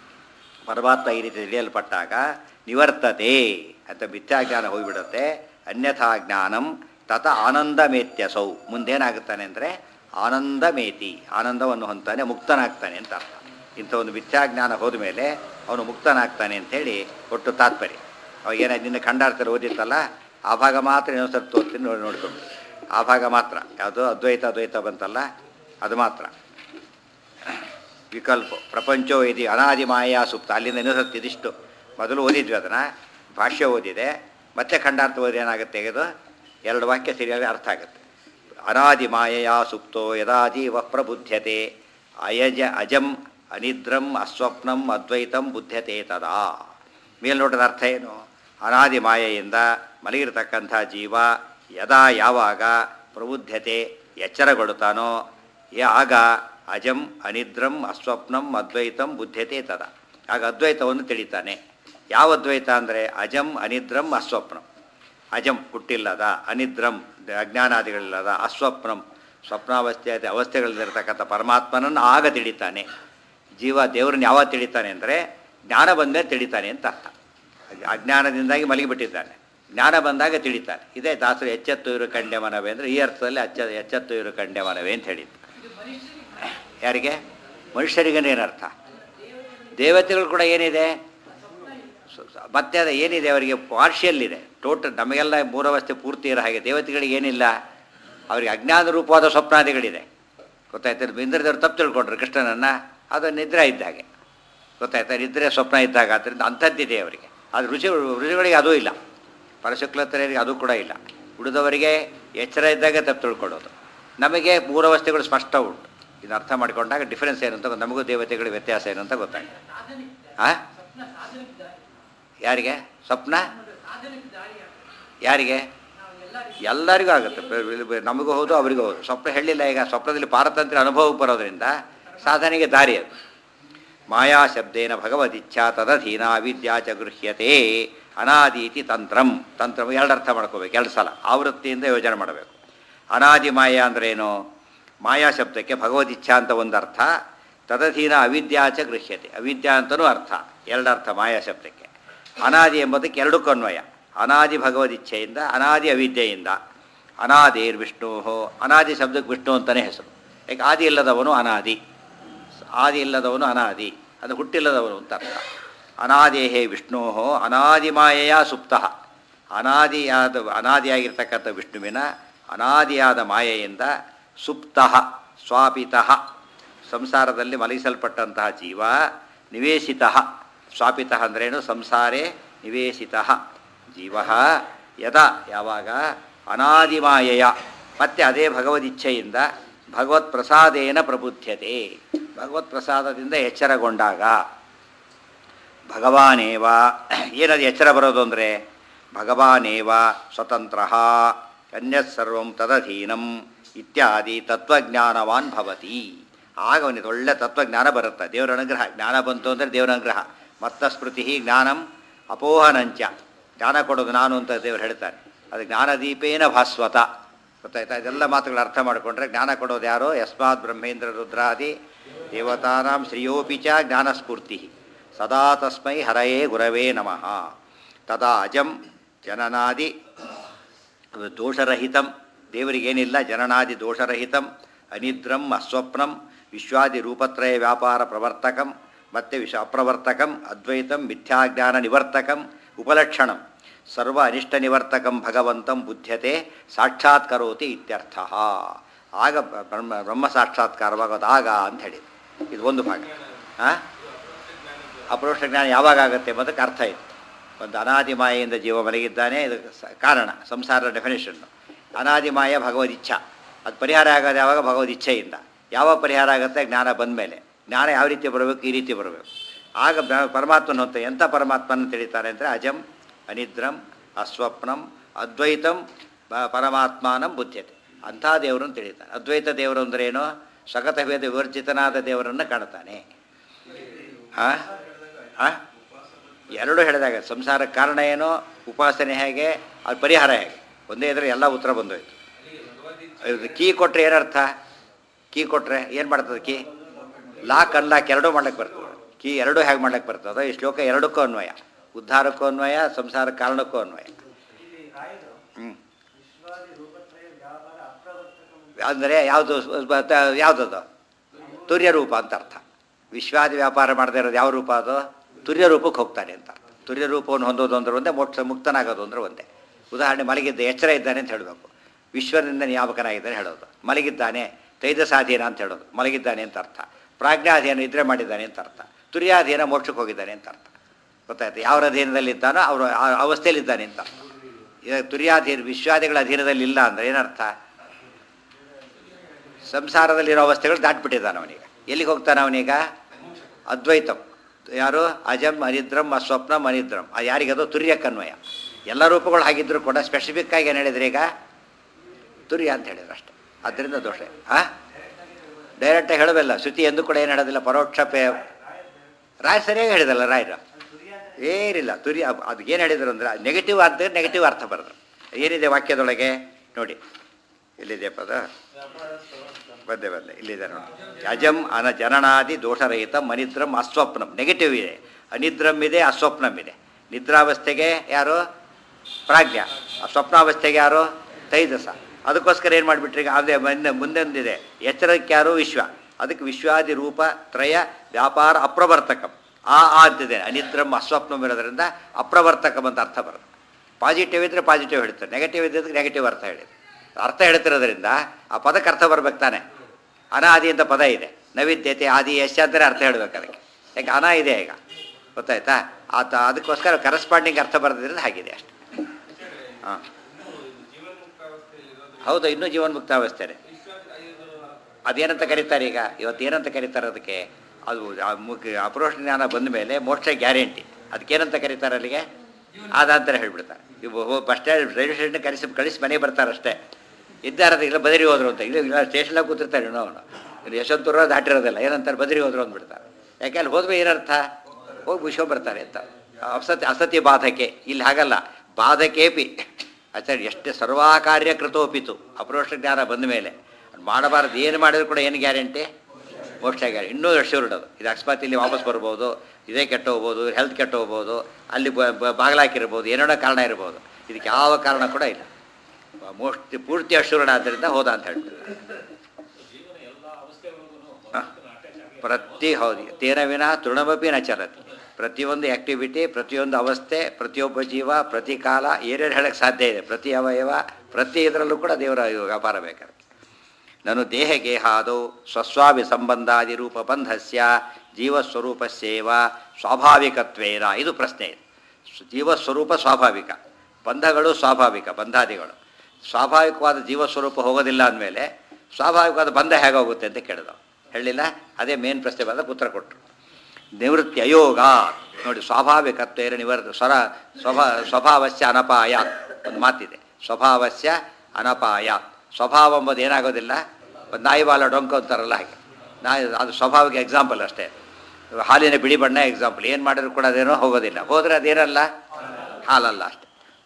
ಪರಮಾತ್ಮ ಈ ರೀತಿ ತಿಳಿಯಲ್ಪಟ್ಟಾಗ ನಿವರ್ತತೆ ಅಂತ ಮಿಥ್ಯಾಜ್ಞಾನ ಹೋಗಿಬಿಡುತ್ತೆ ಅನ್ಯಥಾ ಜ್ಞಾನಂ ತತ ಆನಂದಮೇತ್ಯಸೌ ಮುಂದೇನಾಗುತ್ತಾನೆ ಅಂದರೆ ಆನಂದಮೇತಿ ಆನಂದವನ್ನು ಹೊಂತಾನೆ ಮುಕ್ತನಾಗ್ತಾನೆ ಅಂತ ಅರ್ಥ ಇಂಥ ಒಂದು ಮಿಥ್ಯಾಜ್ಞಾನ ಹೋದ ಮೇಲೆ ಅವನು ಮುಕ್ತನಾಗ್ತಾನೆ ಅಂಥೇಳಿ ಒಟ್ಟು ತಾತ್ಪರ್ಯ ಅವಾಗ ಏನಾಯ್ತು ನಿನ್ನೆ ಖಂಡಾರ್ಥರು ಓದಿತ್ತಲ್ಲ ಆ ಭಾಗ ಮಾತ್ರ ಇನ್ನೊಂದು ಸ್ವಲ್ಪ ತೋರ್ತೀನಿ ನೋಡಿ ನೋಡ್ಕೊಂಡು ಆ ಭಾಗ ಮಾತ್ರ ಯಾವುದು ಅದ್ವೈತ ಅದ್ವೈತ ಬಂತಲ್ಲ ಅದು ಮಾತ್ರ ವಿಕಲ್ಪ ಪ್ರಪಂಚೋ ಇದು ಅನಾದಿ ಮಾಯಾ ಸುಪ್ತ ಅಲ್ಲಿಂದ ಇನ್ನೊಂದು ಇದಿಷ್ಟು ಮೊದಲು ಓದಿದ್ವಿ ಅದನ್ನು ಭಾಷ್ಯ ಓದಿದೆ ಮತ್ತೆ ಖಂಡಾರ್ಥ ಓದಿ ಏನಾಗುತ್ತೆ ಇದು ಎರಡು ವಾಕ್ಯ ಸರಿಯಾಗಿ ಅರ್ಥ ಆಗುತ್ತೆ ಅನಾದಿ ಮಾಯೆಯ ಸುಪ್ತೋ ಯದಾ ಜೀವ ಪ್ರಬುದ್ಧತೆ ಅಯಜ ಅಜಂ ಅನಿದ್ರಂ ಅಸ್ವಪ್ನಂ ಅದ್ವೈತಂ ಬುದ್ಧತೆ ತದಾ ಮೇಲ್ನೋಟದ ಅರ್ಥ ಏನು ಅನಾದಿ ಮಾಯೆಯಿಂದ ಮಲಗಿರ್ತಕ್ಕಂಥ ಜೀವ ಯದಾ ಯಾವಾಗ ಪ್ರಬುದ್ಧತೆ ಎಚ್ಚರಗೊಳ್ಳುತ್ತಾನೋ ಯ- ಆಗ ಅಜಂ ಅನಿದ್ರಂ ಅಸ್ವಪ್ನಂ ಅದ್ವೈತಂ ಬುದ್ಧತೆ ತದ ಆಗ ಅದ್ವೈತವನ್ನು ತಿಳಿತಾನೆ ಯಾವ ಅದ್ವೈತ ಅಂದರೆ ಅಜಂ ಅನಿದ್ರಂ ಅಸ್ವಪ್ನಂ ಅಜಂ ಹುಟ್ಟಿಲ್ಲದ ಅನಿದ್ರಂ ಅಜ್ಞಾನಾದಿಗಳಿಲ್ಲದ ಅಸ್ವಪ್ನಂ ಸ್ವಪ್ನಾವಸ್ಥೆ ಅವಸ್ಥೆಗಳಲ್ಲಿರ್ತಕ್ಕಂಥ ಪರಮಾತ್ಮನನ್ನು ಆಗ ತಿಳಿತಾನೆ ಜೀವ ದೇವರನ್ನ ಯಾವಾಗ ತಿಳಿತಾನೆ ಅಂದರೆ ಜ್ಞಾನ ಬಂದಮೇಲೆ ತಿಳಿತಾನೆ ಅಂತ ಅರ್ಥ ಅಜ್ಞಾನದಿಂದಾಗಿ ಮಲಗಿಬಿಟ್ಟಿದ್ದಾನೆ ಜ್ಞಾನ ಬಂದಾಗ ತಿಳಿತಾನೆ ಇದೇ ದಾಸರು ಎಚ್ಚೆತ್ತು ಇರು ಕಂಡೆ ಮನವೇ ಅಂದರೆ ಈ ಅರ್ಥದಲ್ಲಿ ಅಚ್ಚ ಎಚ್ಚೆತ್ತು ಇರು ಕಂಡೆ ಮನವೇ ಅಂತ ಹೇಳಿದ್ದು ಯಾರಿಗೆ ಮನುಷ್ಯರಿಗೇನು ಏನರ್ಥ ದೇವತೆಗಳು ಕೂಡ ಏನಿದೆ ಸ- ಸ- ಮತ್ತೆ ಅದು ಏನಿದೆ ಅವರಿಗೆ ಪಾರ್ಷಿಯಲ್ ಇದೆ ಟೋಟಲ್ ನಮಗೆಲ್ಲ ಮೂರವಸ್ಥೆ ಪೂರ್ತಿ ಇರೋ ಹಾಗೆ ದೇವತೆಗಳಿಗೆ ಏನಿಲ್ಲ ಅವರಿಗೆ ಅಜ್ಞಾನ ರೂಪವಾದ ಸ್ವಪ್ನಾದಿಗಳಿದೆ ಗೊತ್ತಾಯ್ತು ಇಂದ್ರದೇವರು ತಪ್ಪು ತಿಳ್ಕೊಂಡ್ರು ಕೃಷ್ಣನನ್ನು ಅದು ನಿದ್ರೆ ಇದ್ದ ಹಾಗೆ ಗೊತ್ತಾಯ್ತಾ ನಿದ್ರೆ ಸ್ವಪ್ನ ಇದ್ದಾಗ ಆದ್ದರಿಂದ ಅಂಥದ್ದಿದೆ ಅವರಿಗೆ ಅದು ರುಚಿ ರುಚಿಗಳಿಗೆ ಅದೂ ಇಲ್ಲ ಪರಶುಕ್ಲತರಿಗೆ ಅದು ಕೂಡ ಇಲ್ಲ ಉಳಿದವರಿಗೆ ಎಚ್ಚರ ಇದ್ದಾಗ ತಪ್ಪು ತಿಳ್ಕೊಳ್ಳೋದು ನಮಗೆ ಮೂರವಸ್ಥೆಗಳು ಸ್ಪಷ್ಟ ಉಂಟು ಇದು ಅರ್ಥ ಮಾಡಿಕೊಂಡಾಗ ಡಿಫರೆನ್ಸ್ ಏನು ಅಂತ ನಮಗೂ ದೇವತೆಗಳ ವ್ಯತ್ಯಾಸ ಏನು ಅಂತ ಗೊತ್ತಾಗುತ್ತೆ ಆ ಯಾರಿಗೆ ಸ್ವಪ್ನ ಯಾರಿಗೆ ಎಲ್ಲರಿಗೂ ಆಗುತ್ತೆ ಬೆ- ಬೆ- ಬೆ- ನಮಗೂ ಹೌದು ಅವರಿಗೂ ಹೌದು ಸ್ವಪ್ನ ಹೇಳಿಲ್ಲ ಈಗ ಸ್ವಪ್ನದಲ್ಲಿ ಪಾರತಂತ್ರ್ಯ ಅನುಭವಕ್ಕೆ ಬರೋದ್ರಿಂದ ಸಾಧನೆಗೆ ದಾರಿ ಅದು ಮಾಯಾ ಶಬ್ದೇನ ಭಗವದಿಚ್ಛಾ ತದಧೀನ ವಿದ್ಯಾ ಚ ಗೃಹ್ಯತೆ ಅನಾದೀತಿ ತಂತ್ರಂ ತಂತ್ರ ಎರಡು ಅರ್ಥ ಮಾಡ್ಕೋಬೇಕು ಎರಡು ಸಲ ಆವೃತ್ತಿಯಿಂದ ಯೋಚನೆ ಮಾಡಬೇಕು ಅನಾದಿ ಮಾಯ ಅಂದ್ರೇನು ಮಾಯಾ ಶಬ್ದಕ್ಕೆ ಭಗವದಿಚ್ಛಾ ಅಂತ ಒಂದು ಅರ್ಥ ತದಧೀನ ಅವಿದ್ಯಾಚ ಗೃಹ್ಯತೆ ಅವಿದ್ಯಾ ಅಂತಲೂ ಅರ್ಥ ಎರಡು ಅರ್ಥ ಮಾಯಾ ಶಬ್ದಕ್ಕೆ ಅನಾದಿ ಎಂಬುದಕ್ಕೆ ಎರಡಕ್ಕೂ ಅನ್ವಯ ಅನಾದಿ ಭಗವದಿಚ್ಛೆಯಿಂದ ಅನಾದಿ ಅವಿದ್ಯೆಯಿಂದ ಅನಾದಿರ್ ವಿಷ್ಣು ಅನಾದಿ ಶಬ್ದಕ್ಕೆ ವಿಷ್ಣು ಅಂತಲೇ ಹೆಸರು ಯಾಕೆ ಆದಿ ಇಲ್ಲದವನು ಅನಾದಿ ಆದಿ ಇಲ್ಲದವನು ಅನಾದಿ ಅದು ಹುಟ್ಟಿಲ್ಲದವನು ಅಂತ ಅರ್ಥ ಅನಾದೇಹೇ ವಿಷ್ಣೋ ಅನಾದಿಮಾಯೆಯ ಸುಪ್ತ ಅನಾದಿಯಾದ ಅನಾದಿಯಾಗಿರ್ತಕ್ಕಂಥ ವಿಷ್ಣುವಿನ ಅನಾದಿಯಾದ ಮಾಯೆಯಿಂದ ಸುಪ್ತ ಸ್ವಾಪಿತ ಸಂಸಾರದಲ್ಲಿ ಮಲಗಿಸಲ್ಪಟ್ಟಂತಹ ಜೀವ ನಿವೇಶಿತ ಸ್ವಾಪಿತ ಅಂದ್ರೇನು ಸಂಸಾರೇ ನಿವೇಶಿತ ಜೀವ ಯದ ಯಾವಾಗ ಅನಾದಿಮಾಯೆಯ ಮತ್ತೆ ಅದೇ ಭಗವದಿಚ್ಛೆಯಿಂದ ಭಗವತ್ ಪ್ರಸಾದೇನ ಪ್ರಬುದ್ಧತೆ ಭಗವತ್ ಪ್ರಸಾದದಿಂದ ಎಚ್ಚರಗೊಂಡಾಗ ಭಗವಾನೇವ ಏನದು ಎಚ್ಚರ ಬರೋದು ಅಂದರೆ ಭಗವಾನೇವ ಸ್ವತಂತ್ರ ಅನ್ಯತ್ ಸರ್ವಂ ತದಧೀನಂ ಇತ್ಯಾದಿ ತತ್ವಜ್ಞಾನವಾನ್ ಭವತಿ ಆಗ ಅವನಿಗೆ ಒಳ್ಳೆ ತತ್ವಜ್ಞಾನ ಬರುತ್ತೆ ದೇವರ ಅನುಗ್ರಹ ಜ್ಞಾನ ಬಂತು ಅಂದರೆ ದೇವರ ಅನುಗ್ರಹ ಮತ್ತ ಸ್ಮೃತಿ ಜ್ಞಾನಂ ಅಪೋಹನಂಚ ಜ್ಞಾನ ಕೊಡೋದು ನಾನು ಅಂತ ದೇವರು ಹೇಳ್ತಾರೆ ಅದು ಜ್ಞಾನದೀಪೇನ ಭಾಸ್ವತ ಗೊತ್ತಾಯ್ತಾ ಇದೆಲ್ಲ ಮಾತುಗಳು ಅರ್ಥ ಮಾಡಿಕೊಂಡ್ರೆ ಜ್ಞಾನ ಕೊಡೋದು ಯಾರೋ ಯಸ್ಮಾತ್ ಬ್ರಹ್ಮೇಂದ್ರ ರುದ್ರಾದಿ ದೇವತಾನಾಂ ಶ್ರೇಯೋಪಿ ಚ ಜ್ಞಾನಸ್ಫೂರ್ತಿ ಸದಾ ತಸ್ಮೈ ಹರಯೇ ಗುರವೇ ನಮಃ ತದಾ ಅಜಂ ಜನನಾದಿ ದೋಷರಹಿತಂ ದೇವರಿಗೇನಿಲ್ಲ ಜನನಾದಿ ದೋಷರಹಿತಂ ಅನಿದ್ರಂ ಅಸ್ವಪ್ನಂ ವಿಶ್ವಾದಿ ರೂಪತ್ರಯ ವ್ಯಾಪಾರ ಪ್ರವರ್ತಕಂ ಮತ್ತೆ ವಿಷ ಅಪ್ರವರ್ತಕಂ ಅದ್ವೈತಂ ಮಿಥ್ಯಾಜ್ಞಾನ ನಿವರ್ತಕಂ ಉಪಲಕ್ಷಣಂ ಸರ್ವ ಅನಿಷ್ಟ ನಿವರ್ತಕಂ ಭಗವಂತಂ ಬುದ್ಧ್ಯತೆ ಸಾಕ್ಷಾತ್ಕರೋತಿ ಇತ್ಯರ್ಥ ಆಗ ಬ್ರಹ್ಮ ಬ್ರಹ್ಮ ಸಾಕ್ಷಾತ್ಕಾರವಾಗೋದು ಆಗ ಅಂತ ಹೇಳಿ ಇದು ಒಂದು ಭಾಗ ಹಾಂ ಅಪರೋಕ್ಷ ಜ್ಞಾನ ಯಾವಾಗ ಆಗುತ್ತೆ ಎಂಬುದಕ್ಕೆ ಅರ್ಥ ಇದೆ ಒಂದು ಅನಾದಿ ಮಾಯೆಯಿಂದ ಜೀವ ಮಲಗಿದ್ದಾನೆ ಇದು ಸ- ಕಾರಣ ಸಂಸಾರದ ಡೆಫಿನೇಷನ್ನು ಅನಾದಿ ಮಾಯ ಭಗವದಿಚ್ಛಾ ಅದು ಪರಿಹಾರ ಆಗೋದು ಯಾವಾಗ ಭಗವದಿಚ್ಛೆಯಿಂದ ಯಾವ ಪರಿಹಾರ ಆಗುತ್ತೆ ಜ್ಞಾನ ಬಂದ ಮೇಲೆ ಜ್ಞಾನ ಯಾವ ರೀತಿ ಬರಬೇಕು ಈ ರೀತಿ ಬರಬೇಕು ಆಗ ಬ್ರ- ಪರಮಾತ್ಮನ ಹೊತ್ತು ಎಂಥ ಪರಮಾತ್ಮನ ತಿಳಿತಾರೆ ಅಂದರೆ ಅಜಂ ಅನಿದ್ರಂ ಅಸ್ವಪ್ನಂ ಅದ್ವೈತಂ ಬ- ಪರಮಾತ್ಮಾನಂ ಬುದ್ಧತೆ ಅಂಥ ದೇವರನ್ನು ತಿಳಿತಾನೆ ಅದ್ವೈತ ದೇವರು ಅಂದ್ರೆ ಏನು ಸ್ವಗತ ಭೇದ ವಿವರ್ಜಿತನಾದ ದೇವರನ್ನು ಕಾಣ್ತಾನೆ ಹಾಂ ಹಾಂ ಎರಡು ಹೇಳಿದಾಗ ಸಂಸಾರ ಕಾರಣ ಏನೋ ಉಪಾಸನೆ ಹೇಗೆ ಅದು ಪರಿಹಾರ ಹೇಗೆ ಒಂದೇ ಇದ್ರೆ ಎಲ್ಲ ಉತ್ತರ ಬಂದೋಯ್ತು ಇದು ಕೀ ಕೊಟ್ಟರೆ ಏನರ್ಥ ಕೀ ಕೊಟ್ಟರೆ ಏನು ಮಾಡ್ತದೆ ಕೀ ಲಾಕ್ ಅನ್ಲಾಕ್ ಎರಡೂ ಮಾಡ್ಲಿಕ್ಕೆ ಬರ್ತದೆ ಕೀ ಎರಡೂ ಹೇಗೆ ಮಾಡ್ಲಿಕ್ಕೆ ಬರ್ತದೆ ಈ ಶ್ಲೋಕ ಎರಡಕ್ಕೂ ಅನ್ವಯ ಉದ್ಧಾರಕ್ಕೂ ಅನ್ವಯ ಸಂಸಾರ ಕಾರಣಕ್ಕೂ ಅನ್ವಯ ಹ್ಞೂ ಅಂದರೆ ಯಾವುದು ಯಾವುದದು ತುರ್ಯ ರೂಪ ಅಂತ ಅರ್ಥ ವಿಶ್ವಾದಿ ವ್ಯಾಪಾರ ಮಾಡದೇ ಇರೋದು ಯಾವ ರೂಪ ಅದು ತುರ್ಯ ರೂಪಕ್ಕೆ ಹೋಗ್ತಾನೆ ಅಂತ ತುರ್ಯ ರೂಪವನ್ನು ಹೊಂದೋದು ಅಂದ್ರೆ ಒಂದೇ ಮೋಕ್ಷ ಮುಕ್ತನಾಗೋದು ಅಂದ್ರೆ ಒಂದೇ ಉದಾಹರಣೆ ಮಲಗಿದ್ದ ಎಚ್ಚರ ಇದ್ದಾನೆ ಅಂತ ಹೇಳಬೇಕು ವಿಶ್ವದಿಂದ ನಿಯಾಮಕನಾಗಿದ್ದಾನೆ ಹೇಳೋದು ಮಲಗಿದ್ದಾನೆ ತೈಜಸಾಧೀನ ಅಂತ ಹೇಳೋದು ಮಲಗಿದ್ದಾನೆ ಅಂತ ಅರ್ಥ ಪ್ರಾಜ್ಞಾಧೀನ ಇದ್ರೆ ಮಾಡಿದ್ದಾನೆ ಅಂತ ಅರ್ಥ ತುರ್ಯಾಧೀನ ಮೋಕ್ಷಕ್ಕೆ ಹೋಗಿದ್ದಾನೆ ಅಂತ ಅರ್ಥ ಗೊತ್ತಾಯ್ತು ಯಾವ ಅಧೀನದಲ್ಲಿ ಇದ್ದಾನೋ ಅವರು ಆ ಅವಸ್ಥೆಯಲ್ಲಿ ಇದ್ದಾನೆ ಅಂತ ಅರ್ಥ ಈಗ ತುರ್ಯಾಧೀನ ವಿಶ್ವಾದಿಗಳ ಅಧೀನದಲ್ಲಿ ಇಲ್ಲ ಅಂದರೆ ಏನರ್ಥ ಸಂಸಾರದಲ್ಲಿರೋ ಅವಸ್ಥೆಗಳು ದಾಟ್ಬಿಟ್ಟಿದ್ದಾನೆ ಅವನೀಗ ಎಲ್ಲಿಗೆ ಹೋಗ್ತಾನೆ ಅವನೀಗ ಅದ್ವೈತಂ ಯಾರು ಅಜಂ ಅನಿದ್ರಂ ಅಸ್ವಪ್ನಂ ಅನಿದ್ರಂ ಆ ಯಾರಿಗದು ತುರ್ಯಕ್ಕನ್ವಯ ಎಲ್ಲ ರೂಪಗಳು ಹಾಗಿದ್ರು ಕೂಡ ಸ್ಪೆಸಿಫಿಕ್ ಆಗಿ ಏನು ಹೇಳಿದ್ರೆ ಈಗ ತುರ್ಯ ಅಂತ ಹೇಳಿದ್ರು ಅಷ್ಟೆ ಅದರಿಂದ ದೋಷ ಹಾಂ ಡೈರೆಕ್ಟಾಗಿ ಹೇಳೋದಿಲ್ಲ ಶ್ರುತಿ ಎಂದು ಕೂಡ ಏನು ಹೇಳೋದಿಲ್ಲ ಪರೋಕ್ಷ ಪೇ ರಾಯ್ ಸರಿಯಾಗಿ ಹೇಳಿದಲ್ಲ ರಾಯರು ಏನಿಲ್ಲ ತುರಿ ಅದು ಏನು ಹೇಳಿದ್ರು ಅಂದ್ರೆ ನೆಗೆಟಿವ್ ಆದರೆ ನೆಗೆಟಿವ್ ಅರ್ಥ ಬರೆದ್ರು ಏನಿದೆ ವಾಕ್ಯದೊಳಗೆ ನೋಡಿ ಎಲ್ಲಿದೆ ಪದ ಬಂದೆ ಬಂದೆ ಇಲ್ಲಿದೆ ನೋಡಿ ಅಜಂ ಅನ ಜನನಾದಿ ದೋಷರಹಿತ ಮನಿದ್ರಂ ಅಸ್ವಪ್ನಂ ನೆಗೆಟಿವ್ ಇದೆ ಅನಿದ್ರಂ ಇದೆ ಅಸ್ವಪ್ನಂ ಇದೆ ನಿದ್ರಾವಸ್ಥೆಗೆ ಯಾರು ಪ್ರಾಜ್ಞ ಆ ಸ್ವಪ್ನಾವಸ್ಥೆಗೆ ಯಾರು ತೈಜಸ ಅದಕ್ಕೋಸ್ಕರ ಏನು ಮಾಡಿಬಿಟ್ರಿ ಈಗ ಅದೇ ಮುಂದೆ ಮುಂದೊಂದಿದೆ ಎಚ್ಚರಕ್ಕೆ ಯಾರು ವಿಶ್ವ ಅದಕ್ಕೆ ವಿಶ್ವಾದಿ ರೂಪ ತ್ರಯ ವ್ಯಾಪಾರ ಅಪ್ರವರ್ತಕಂ ಆ ಆ ಅಂತಿದೆ ಅನಿದ್ರಂ ಅಸ್ವಪ್ನಂ ಇರೋದ್ರಿಂದ ಅಪ್ರವರ್ತಕಂ ಅಂತ ಅರ್ಥ ಬರುತ್ತೆ ಪಾಸಿಟಿವ್ ಇದ್ದರೆ ಪಾಸಿಟಿವ್ ಹೇಳ್ತಾರೆ ನೆಗೆಟಿವ್ ಇದ್ದರೆ ನೆಗೆಟಿವ್ ಅರ್ಥ ಹೇಳಿದೆ ಅರ್ಥ ಹೇಳ್ತಿರೋದ್ರಿಂದ ಆ ಪದಕ್ಕೆ ಅರ್ಥ ಬರ್ಬೇಕು ತಾನೆ ಅನಾದಿ ಅಂತ ಪದ ಇದೆ ನೈವೇದ್ಯತೆ ಆದಿ ಯಶ ಅಂತಾರೆ ಅರ್ಥ ಹೇಳ್ಬೇಕು ಅದಕ್ಕೆ ಯಾಕೆ ಅನ ಇದೆ ಈಗ ಗೊತ್ತಾಯ್ತಾ ಆತ ಅದಕ್ಕೋಸ್ಕರ ಕರೆಸ್ಪಾಂಡಿಂಗ್ ಅರ್ಥ ಬರೆದಿರೋದು ಹಾಗಿದೆ ಅಷ್ಟೆ ಹಾಂ ಹೌದು ಇನ್ನೂ ಜೀವನ್ಮುಕ್ತಾವಸ್ಥೆನೆ ಅದೇನಂತ ಕರೀತಾರೆ ಈಗ ಇವತ್ತು ಏನಂತ ಕರೀತಾರೆ ಅದಕ್ಕೆ ಅದು ಆ ಮುಖ ಅಪರೋಷ ಜ್ಞಾನ ಬಂದ ಮೇಲೆ ಮೋಕ್ಷ ಗ್ಯಾರಂಟಿ ಅದಕ್ಕೇನಂತ ಕರೀತಾರೆ ಅಲ್ಲಿಗೆ ಆದಂತರ ಹೇಳ್ಬಿಡ್ತಾರೆ ಇವು ಬಸ್ ಸ್ಟ್ಯಾಂಡ್ ರೈಲ್ವೆ ಸ್ಟೇಷನ್ ಕರೆಸಿ ಕಳಿಸಿ ಮನೆಗೆ ಬರ್ತಾರೆ ಅಷ್ಟೇ ಇದ್ದಾರದ ಇಲ್ಲ ಬದರಿ ಹೋದ್ರು ಅಂತ ಇಲ್ಲ ಇಲ್ಲ ಸ್ಟೇಷನ್ದಾಗ ಕೂತಿರ್ತಾರೆ ಇನ್ನೂ ಅವನು ಇದು ಯಶವಂತಪುರ ದಾಟಿರೋದಿಲ್ಲ ಏನಂತಾರೆ ಬದರಿ ಹೋದ್ರು ಅಂದ್ಬಿಡ್ತಾರೆ ಯಾಕೆ ಅಲ್ಲಿ ಹೋದ್ಮೇಲೆ ಏನರ್ಥ ಹೋಗಿ ವಿಶ್ವ ಬರ್ತಾರೆ ಅಂತ ಅಸತ್ಯ ಅಸತ್ಯ ಬಾಧಕೆ ಇಲ್ಲಿ ಹಾಗಲ್ಲ ಬಾಧಕೇಪಿ ಆಚಾರ್ಯ ಎಷ್ಟೇ ಸರ್ವಾಕಾರ್ಯ ಕೃತೋಪಿತು ಅಪರೋಕ್ಷ ಜ್ಞಾನ ಬಂದ ಮೇಲೆ ಮಾಡಬಾರ್ದು ಏನು ಮಾಡಿದ್ರು ಕೂಡ ಏನು ಗ್ಯಾರಂಟಿ ಮೋಕ್ಷ ಗ್ಯಾರಂಟಿ ಇನ್ನೂ ಅಶ್ಯೂರ್ಡ್ ಅದು ಇದು ಅಕಸ್ಮಾತ್ ಇಲ್ಲಿ ವಾಪಸ್ ಬರ್ಬೋದು ಇದೇ ಕೆಟ್ಟು ಹೋಗ್ಬೋದು ಹೆಲ್ತ್ ಕೆಟ್ಟು ಹೋಗ್ಬೋದು ಅಲ್ಲಿ ಬಾಗಿಲಾಕಿರ್ಬೋದು ಏನೇನೋ ಕಾರಣ ಇರ್ಬೋದು ಇದಕ್ಕೆ ಯಾವ ಕಾರಣ ಕೂಡ ಇಲ್ಲ ಮೋಸ್ಟ್ ಪೂರ್ತಿ ಅಶ್ಯೂರ್ಡ್ ಆದ್ದರಿಂದ ಹೋದ ಅಂತ ಹೇಳ್ತಾರೆ ಹ. ಪ್ರತಿ ಹೌದು ತೇನ ವಿನ ತೃಣಮಪಿ ನ ಚರತಿ ಪ್ರತಿಯೊಂದು ಆ್ಯಕ್ಟಿವಿಟಿ ಪ್ರತಿಯೊಂದು ಅವಸ್ಥೆ ಪ್ರತಿಯೊಬ್ಬ ಜೀವ ಪ್ರತಿ ಕಾಲ ಏನೇನು ಹೇಳಕ್ಕೆ ಸಾಧ್ಯ ಇದೆ ಪ್ರತಿ ಅವಯವ ಪ್ರತಿ ಇದರಲ್ಲೂ ಕೂಡ ದೇವರ ವ್ಯಾಪಾರ ಬೇಕಾದ್ರೆ ನಾನು ದೇಹಗೇಹಾದೌ ಸ್ವಸ್ವಾಮಿ ಸಂಬಂಧಾದಿ ರೂಪ ಬಂಧಸ್ಯ ಜೀವಸ್ವರೂಪಸ್ಯೇವ ಸ್ವಾಭಾವಿಕತ್ವೇನ ಇದು ಪ್ರಶ್ನೆ ಇದೆ ಸ್- ಜೀವಸ್ವರೂಪ ಸ್ವಾಭಾವಿಕ ಬಂಧಗಳು ಸ್ವಾಭಾವಿಕ ಬಂಧಾದಿಗಳು ಸ್ವಾಭಾವಿಕವಾದ ಜೀವಸ್ವರೂಪ ಹೋಗೋದಿಲ್ಲ ಅಂದಮೇಲೆ ಸ್ವಾಭಾವಿಕವಾದ ಬಂಧ ಹೇಗೋಗುತ್ತೆ ಅಂತ ಕೇಳಿದವು ಹೇಳಿಲ್ಲ ಅದೇ ಮೇನ್ ಪ್ರಶ್ನೆ ಬಂದ ಉತ್ತರ ಕೊಟ್ಟರು ನಿವೃತ್ತಿ ಅಯೋಗ ನೋಡಿ ಸ್ವಾಭಾವಿಕತ್ವೇನ ನಿವೃತ್ತ ಸ್ವರ ಸ್ವಭಾ ಸ್ವಭಾವಸ್ಯ ಅನಪಾಯ ಒಂದು ಮಾತಿದೆ ಸ್ವಭಾವಸ್ಯ ಅನಪಾಯ ಸ್ವಭಾವ ಎಂಬುದು ಏನಾಗೋದಿಲ್ಲ ಒಂದು ನಾಯಿ ಬಾಲ ಡೊಂಕು ಅಂತಾರಲ್ಲ ಹಾಗೆ ನಾಯಿ ಅದು ಸ್ವಭಾವಕ್ಕೆ ಎಕ್ಸಾಂಪಲ್ ಅಷ್ಟೇ ಹಾಲಿನ ಬಿಳಿ ಬಣ್ಣ ಎಕ್ಸಾಂಪಲ್ ಏನು ಮಾಡಿದ್ರು ಕೂಡ ಅದೇನೋ ಹೋಗೋದಿಲ್ಲ ಹೋದರೆ ಅದೇನಲ್ಲ ಹಾಲಲ್ಲ ಅಷ್ಟೆ